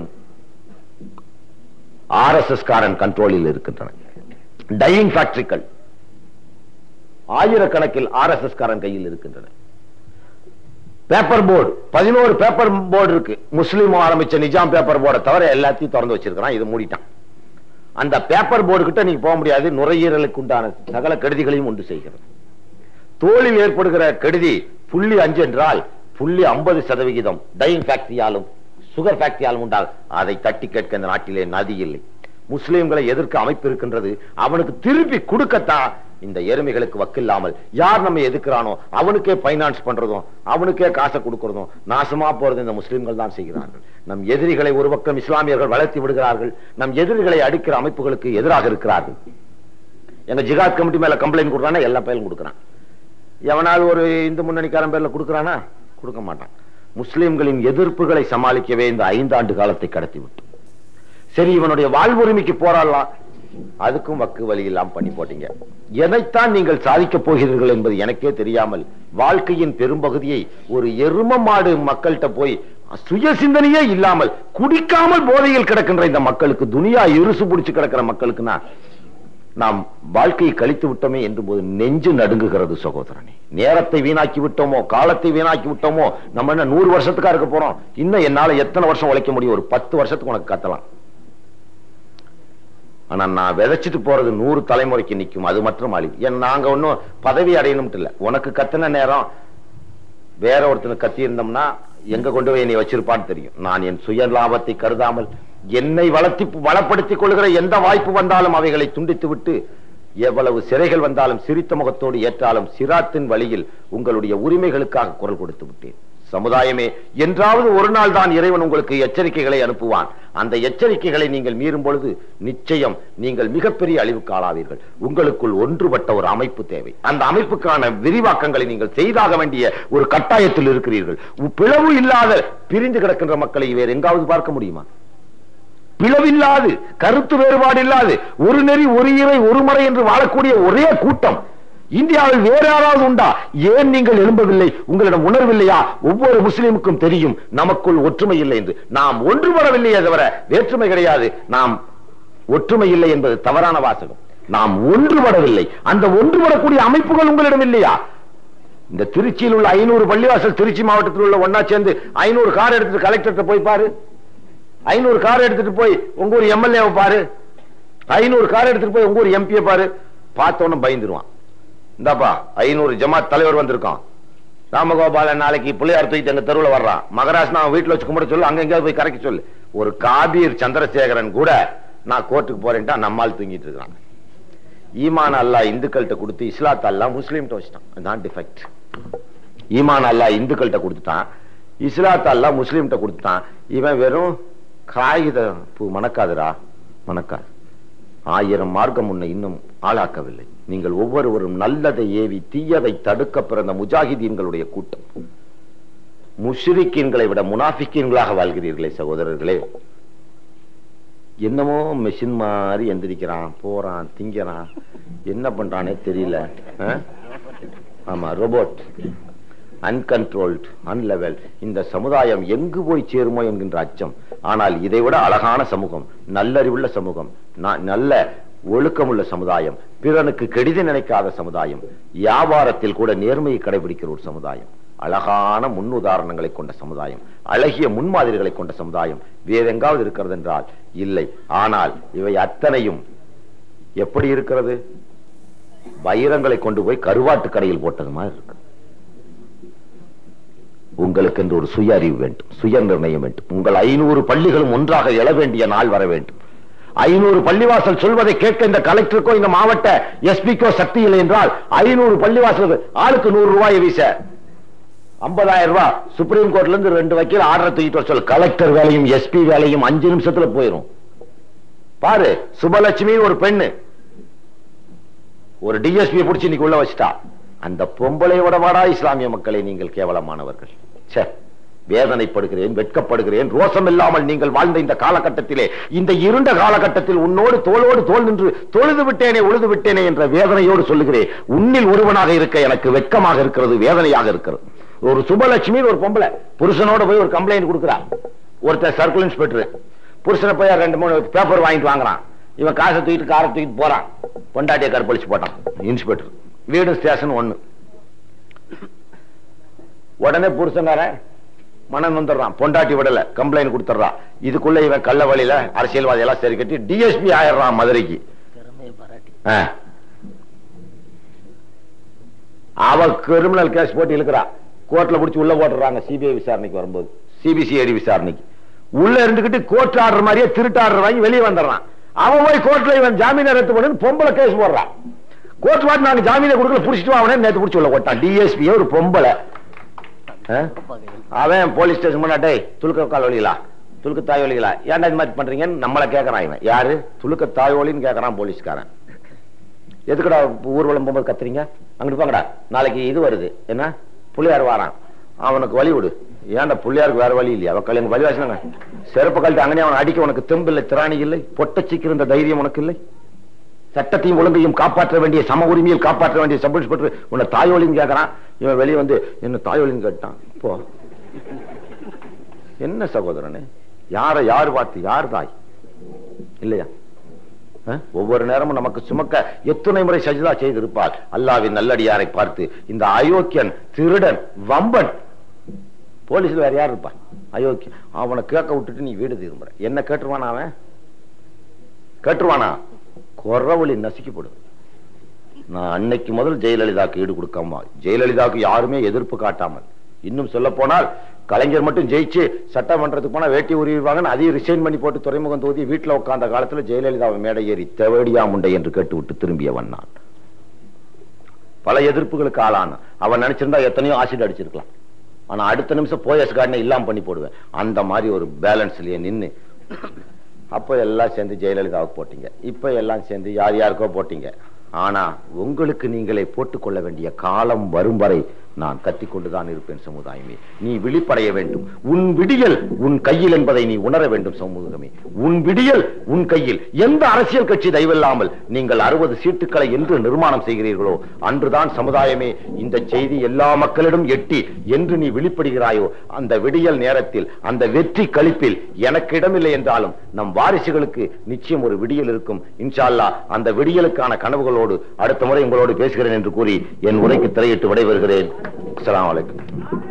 ஆர் எஸ் எஸ் காரன் கண்ட்ரோலில் இருக்கின்றன டையிங் ஃபேக்டரிகள் ஆயிரக்கணக்கில் ஆர் எஸ் எஸ் காரன் கையில் இருக்கின்றன பேப்பர் போர்டு பதினோரு பேப்பர் போர்டு இருக்கு முஸ்லீம் ஆரம்பிச்ச நிஜாம் பேப்பர் போர்டை தவிர எல்லாத்தையும் திறந்து வச்சிருக்கான் இது மூடிட்டான் அந்த பேப்பர் போர்டு கிட்ட நீங்க போக முடியாது நுரையீரலுக்கு உண்டான சகல கெடுதிகளையும் உண்டு செய்கிறது தோலில் ஏற்படுகிற கெடுதி புள்ளி அஞ்சு என்றால் புள்ளி ஐம்பது சதவிகிதம் டையிங் ஃபேக்டரியாலும் சுகர் ஃபேக்டரியாலும் உண்டால் அதை தட்டி கேட்க இந்த நாட்டிலே நதி இல்லை முஸ்லிம்களை எதிர்க்க அமைப்பு இருக்கின்றது அவனுக்கு திருப்பி கொடுக்கத்தான் இந்த எருமைகளுக்கு வக்கில்லாமல் யார் நம்ம எதிர்க்கிறானோ அவனுக்கே பைனான்ஸ் பண்றதும் அவனுக்கே காசை கொடுக்கறதும் நாசமா போறது இந்த முஸ்லிம்கள் தான் செய்கிறார்கள் நம் எதிரிகளை ஒரு பக்கம் இஸ்லாமியர்கள் வளர்த்தி விடுகிறார்கள் நம் எதிரிகளை அடிக்கிற அமைப்புகளுக்கு எதிராக இருக்கிறார்கள் எங்க ஜிகாத் கமிட்டி மேல கம்ப்ளைண்ட் கொடுறானா எல்லா பயிலும் கொடுக்குறான் எவனாவது ஒரு இந்து முன்னணிக்காரன் பேர்ல கொடுக்கறானா கொடுக்க மாட்டான் முஸ்லிம்களின் எதிர்ப்புகளை சமாளிக்கவே இந்த ஐந்தாண்டு காலத்தை கடத்தி விட்டு சரி இவனுடைய வாழ்வுரிமைக்கு போராடலாம் அதுக்கும் வக்கு வழி இல்லாம பண்ணி போட்டீங்க எதைத்தான் நீங்கள் சாதிக்கப் போகிறீர்கள் என்பது எனக்கே தெரியாமல் வாழ்க்கையின் பெரும்பகுதியை ஒரு எரும மாடு மக்கள்கிட்ட போய் சுய சிந்தனையே இல்லாமல் குடிக்காமல் போதையில் கிடக்கின்ற இந்த மக்களுக்கு துனியா இருசு பிடிச்சு கிடக்கிற மக்களுக்குன்னா நாம் வாழ்க்கையை கழித்து விட்டோமே என்று போது நெஞ்சு நடுங்குகிறது சகோதரனே நேரத்தை வீணாக்கி விட்டோமோ காலத்தை வீணாக்கி விட்டோமோ நம்ம என்ன நூறு வருஷத்துக்கா இருக்க போறோம் இன்னும் என்னால எத்தனை வருஷம் உழைக்க முடியும் ஒரு பத்து வருஷத்துக்கு உனக்கு கத்தலாம் ஆனா நான் விதைச்சிட்டு போறது நூறு தலைமுறைக்கு நிக்கும் அது மட்டும் அழிவு ஏன் நாங்க ஒன்னும் பதவி அடையணும்ட்டு இல்ல உனக்கு கத்தின நேரம் வேற ஒருத்தனுக்கு கத்தி இருந்தோம்னா எங்க கொண்டு போய் நீ வச்சிருப்பான்னு தெரியும் நான் என் சுய லாபத்தை கருதாமல் என்னை வளர்த்தி வளப்படுத்திக் கொள்கிற எந்த வாய்ப்பு வந்தாலும் அவைகளை துண்டித்து விட்டு எவ்வளவு சிறைகள் வந்தாலும் சிரித்த முகத்தோடு ஏற்றாலும் சிராத்தின் வழியில் உங்களுடைய உரிமைகளுக்காக குரல் கொடுத்து விட்டேன் சமுதாயமே என்றாவது ஒரு நாள் தான் இறைவன் உங்களுக்கு எச்சரிக்கைகளை அனுப்புவான் அந்த எச்சரிக்கைகளை நீங்கள் மீறும் பொழுது நிச்சயம் நீங்கள் மிகப்பெரிய அழிவுக்கு ஆளாவீர்கள் உங்களுக்குள் ஒன்றுபட்ட ஒரு அமைப்பு தேவை அந்த அமைப்புக்கான விரிவாக்கங்களை நீங்கள் செய்தாக வேண்டிய ஒரு கட்டாயத்தில் இருக்கிறீர்கள் பிளவு இல்லாத பிரிந்து கிடக்கின்ற மக்களை வேறு எங்காவது பார்க்க முடியுமா பிளவில்லாது கருத்து வேறுபாடு இல்லாது ஒரு நெறி ஒரு இறை ஒரு முறை என்று வாழக்கூடிய ஒரே கூட்டம் இந்தியாவில் வேற யாராவது உண்டா ஏன் நீங்கள் எழும்பவில்லை உங்களிடம் உணர்வில்லையா ஒவ்வொரு முஸ்லிமுக்கும் தெரியும் நமக்குள் ஒற்றுமை இல்லை என்று நாம் ஒன்றுபடவில்லையே தவிர வேற்றுமை கிடையாது நாம் ஒற்றுமை இல்லை என்பது தவறான வாசகம் நாம் ஒன்றுபடவில்லை அந்த ஒன்றுபடக்கூடிய அமைப்புகள் உங்களிடம் இல்லையா இந்த திருச்சியில் உள்ள ஐநூறு பள்ளிவாசல் திருச்சி மாவட்டத்தில் உள்ள ஒன்னா சேர்ந்து ஐநூறு கார் எடுத்துட்டு கலெக்டர்கிட்ட போய் பாரு ஐநூறு கார் எடுத்துட்டு போய் உங்க ஊர் எம்எல்ஏ பாரு ஐநூறு கார் எடுத்துட்டு போய் உங்க ஊர் எம்பியை பாரு பார்த்தோன்னு பயந்துருவான் இந்தாப்பா ஐநூறு ஜமாத் தலைவர் வந்திருக்கான் ராமகோபாலன் நாளைக்கு பிள்ளையார் தூக்கிட்டு எங்க தெருவுல வர்றான் மகராஜ் நான் வீட்டுல வச்சு கும்பிட சொல்லு அங்க எங்கேயாவது போய் கரைக்க சொல்லு ஒரு காபீர் சந்திரசேகரன் கூட நான் கோர்ட்டுக்கு போறேன்ட்டா நம்மால் தூங்கிட்டு இருக்கான் ஈமான் அல்லா இந்துக்கள்கிட்ட கொடுத்து இஸ்லாத் அல்லா முஸ்லீம்கிட்ட வச்சுட்டான் அதான் டிஃபெக்ட் ஈமான் அல்லா இந்துக்கள்கிட்ட கொடுத்துட்டான் இஸ்லாத் அல்லா முஸ்லீம்கிட்ட கொடுத்துட்டான் இவன் வெறும் காகித பூ மணக்காதுரா மணக்காது ஆயிரம் மார்க்கம் உன்னை இன்னும் ஆளாக்கவில்லை நீங்கள் ஒவ்வொருவரும் நல்லதை ஏவி தீயதை தடுக்க பிறந்த முஜாஹிதீன்களுடைய கூட்டம் முஷ்ரிக்கீன்களை விட முனாஃபிக்கீன்களாக வாழ்கிறீர்களே சகோதரர்களே என்னமோ மெஷின் மாதிரி எந்திரிக்கிறான் போறான் திங்கிறான் என்ன பண்றானே தெரியல ஆ? ஆமா ரோபோட் அன்கன்ட்ரோல்ட் அன்லெவல் இந்த சமுதாயம் எங்கு போய் சேருமோ என்கின்ற அச்சம் ஆனால் இதை விட அழகான சமூகம் நல்லறிவுள்ள சமூகம் ந- நல்ல ஒழுக்கமுள்ள சமுதாயம் பிறனுக்கு கெடுதி நினைக்காத சமுதாயம் வியாபாரத்தில் கூட நேர்மையை கடைபிடிக்கிற ஒரு சமுதாயம் அழகான முன் உதாரணங்களை கொண்ட சமுதாயம் அழகிய முன்மாதிரிகளை கொண்ட சமுதாயம் வேற எங்காவது இருக்கிறது என்றால் இல்லை ஆனால் இவை அத்தனையும் எப்படி இருக்கிறது வைரங்களை கொண்டு போய் கருவாட்டு கடையில் போட்டது மாதிரி இருக்கு உங்களுக்கு என்று ஒரு சுய அறிவு வேண்டும் சுய நிர்ணயம் வேண்டும் உங்கள் ஐநூறு பள்ளிகளும் ஒன்றாக எழ வேண்டிய நாள் வர வேண்டும் ஐநூறு பள்ளிவாசல் சொல்வதை கேட்க இந்த கலெக்டருக்கோ இந்த மாவட்ட எஸ்பிக்கோ சக்தி இல்லை என்றால் ஐநூறு பள்ளிவாசல் ஆளுக்கு நூறு ரூபாய் வீச ஐம்பதாயிரம் ரூபாய் சுப்ரீம் கோர்ட்ல இருந்து ரெண்டு வக்கீல் ஆர்டர் தூக்கிட்டு வர சொல்லு கலெக்டர் வேலையும் எஸ்பி வேலையும் அஞ்சு நிமிஷத்துல போயிரும் பாரு சுபலட்சுமி ஒரு பெண்ணு ஒரு டிஎஸ்பி பிடிச்சி இன்னைக்கு உள்ள வச்சுட்டா அந்த பொம்பளையோட வாடா இஸ்லாமிய மக்களை நீங்கள் கேவலமானவர்கள் ச்சே வேதனைப்படுகிறேன் வெட்கப்படுகிறேன் ரோசம் இல்லாமல் நீங்கள் வாழ்ந்த இந்த காலகட்டத்திலே இந்த இருண்ட காலகட்டத்தில் உன்னோடு தோளோடு தோல் நின்று தொழுது விட்டேனே உழுது விட்டேனே என்ற வேதனையோடு சொல்லுகிறேன் உன்னில் ஒருவனாக இருக்க எனக்கு வெட்கமாக இருக்கிறது வேதனையாக இருக்கிறது ஒரு சுபலட்சுமி ஒரு பொம்பளை புருஷனோட போய் ஒரு கம்ப்ளைண்ட் கொடுக்குறா ஒருத்தர் சர்க்கிள் இன்ஸ்பெக்டர் புருஷனை போய் ரெண்டு மூணு பேப்பர் வாங்கிட்டு வாங்குறான் இவன் காசை தூக்கிட்டு காரை தூக்கிட்டு போறான் பொண்டாட்டியை கற்பழிச்சு போட்டான் இன்ஸ்பெக்டர் வீடு ஸ்டேஷன் ஒண்ணு உடனே புருஷங்காரன் மனம் வந்துடுறான் பொண்டாட்டி விடல கம்ப்ளைண்ட் கொடுத்துட்றான் இதுக்குள்ள இவன் கள்ள வழியில அரசியல்வாதி எல்லாம் சரி கட்டி டிஎஸ்பி ஆயிடுறான் மதுரைக்கு ஆ. அவ கிரிமினல் கேஸ் போட்டு இழுக்கிறா கோர்ட்ல புடிச்சு உள்ள போட்டுறாங்க சிபிஐ விசாரணைக்கு வரும்போது சிபிசிஐடி விசாரணைக்கு உள்ள இருந்துகிட்டு கோர்ட் ஆர்டர் மாதிரியே திருட்டு ஆர்டர் வாங்கி வெளியே வந்துடுறான் அவன் போய் கோர்ட்ல இவன் ஜாமீன் ரத்து பண்ணு பொம்பளை கேஸ் போடுறான் கோர்ட் வாட்டி நாங்க ஜாமீனை கொடுக்கல புடிச்சிட்டு அவனே நேத்து புடிச்சு உள்ள போட்டான் டிஎஸ்பி ஒரு பொம்பளை ஆ? அவன் போலீஸ் ஸ்டேஷன் முன்னாட்டே துலுக்க கால் வழிகளா துலுக்க தாய் வழிகளா ஏன்டா இது மாதிரி பண்றீங்கன்னு நம்மள கேக்குறான் இவன் யாரு துலுக்க தாய் வழின்னு கேக்குறான் போலீஸ்காரன் எதுக்குடா ஊர்வலம் போகும்போது கத்துறீங்க அங்கிட்டு போங்கடா நாளைக்கு இது வருது என்ன புள்ளியார் வாரான் அவனுக்கு வழி விடு ஏன்டா புள்ளியாருக்கு வேற வழி இல்லையா அவள் எனக்கு வழி வாசினாங்க செருப்பு கழட்டி அங்கனே அவன் அடிக்க உனக்கு தெம்பு இல்லை திராணி இல்லை பொட்டச்சிக்கு இருந்த தைரியம் உனக்கு இல்லை சட்டத்தையும் ஒழுங்கையும் காப்பாற்ற வேண்டிய சம உரிமையில் காப்பாற்ற வேண்டிய சப் இன்ஸ்பெக்டர் உன்னை தாயோலின்னு கேட்கறான் இவன் வெளியே வந்து என்ன தாயோலின்னு கேட்டான் போ என்ன சகோதரனே யாரை யார் பார்த்து யார் தாய் இல்லையா அஹ்? ஒவ்வொரு நேரமும் நமக்கு சுமக்க எத்தனை முறை சஜிதா செய்திருப்பார் அல்லாவின் நல்லடியாரை பார்த்து இந்த அயோக்கியன் திருடன் வம்பன் போலீஸ்ல வேற யார் இருப்பான் அயோக்கியன் அவனை கேட்க விட்டுட்டு நீ வீடு திரும்புற என்ன கேட்டுருவானா அவன் கேட்டுருவானா குறவழி நசுக்கப்படும் நான் அன்னைக்கு முதல் ஜெயலலிதாக்கு ஈடு கொடுக்காம ஜெயலலிதாவுக்கு யாருமே எதிர்ப்பு காட்டாமல் இன்னும் சொல்ல போனால் கலைஞர் மட்டும் ஜெயிச்சு சட்டமன்றத்துக்கு போனா வேட்டி உருவாங்கன்னு அதையும் ரிசைன் பண்ணி போட்டு துறைமுகம் தொகுதி வீட்டுல உட்கார்ந்த காலத்துல ஜெயலலிதாவை மேடை ஏறி தெவடியா முண்டை என்று கேட்டுவிட்டு திரும்பியவன் நான் பல எதிர்ப்புகளுக்கு ஆளான அவன் நினைச்சிருந்தா எத்தனையோ ஆசிட் அடிச்சிருக்கலாம் ஆனா அடுத்த நிமிஷம் போயஸ் கார்டனை இல்லாம பண்ணி போடுவேன் அந்த மாதிரி ஒரு பேலன்ஸ்லயே நின்னு அப்ப எல்லாம் சேர்ந்து ஜெயலலிதாவுக்கு போட்டீங்க இப்ப எல்லாம் சேர்ந்து யார் யாருக்கோ போட்டீங்க ஆனா உங்களுக்கு நீங்களே போட்டுக்கொள்ள வேண்டிய காலம் வரும் வரை நான் கத்திக்கொண்டுதான் இருப்பேன் சமுதாயமே நீ விழிப்படைய வேண்டும் உன் விடியல் உன் கையில் என்பதை நீ உணர வேண்டும் சமூகமே உன் விடியல் உன் கையில் எந்த அரசியல் கட்சி தயவில்லாமல் நீங்கள் அறுபது சீட்டுக்களை என்று நிர்மாணம் செய்கிறீர்களோ அன்றுதான் சமுதாயமே இந்த செய்தி எல்லா மக்களிடம் எட்டி என்று நீ விழிப்படுகிறாயோ அந்த விடியல் நேரத்தில் அந்த வெற்றி கழிப்பில் எனக்கு இடமில்லை என்றாலும் நம் வாரிசுகளுக்கு நிச்சயம் ஒரு விடியல் இருக்கும் இன்ஷா அல்லாஹ் அந்த விடியலுக்கான கனவுகளோடு அடுத்த முறை உங்களோடு பேசுகிறேன் என்று கூறி என் உரைக்கு திரையிட்டு விடைபெறுகிறேன் அஸ்ஸலாமு அலைக்கும்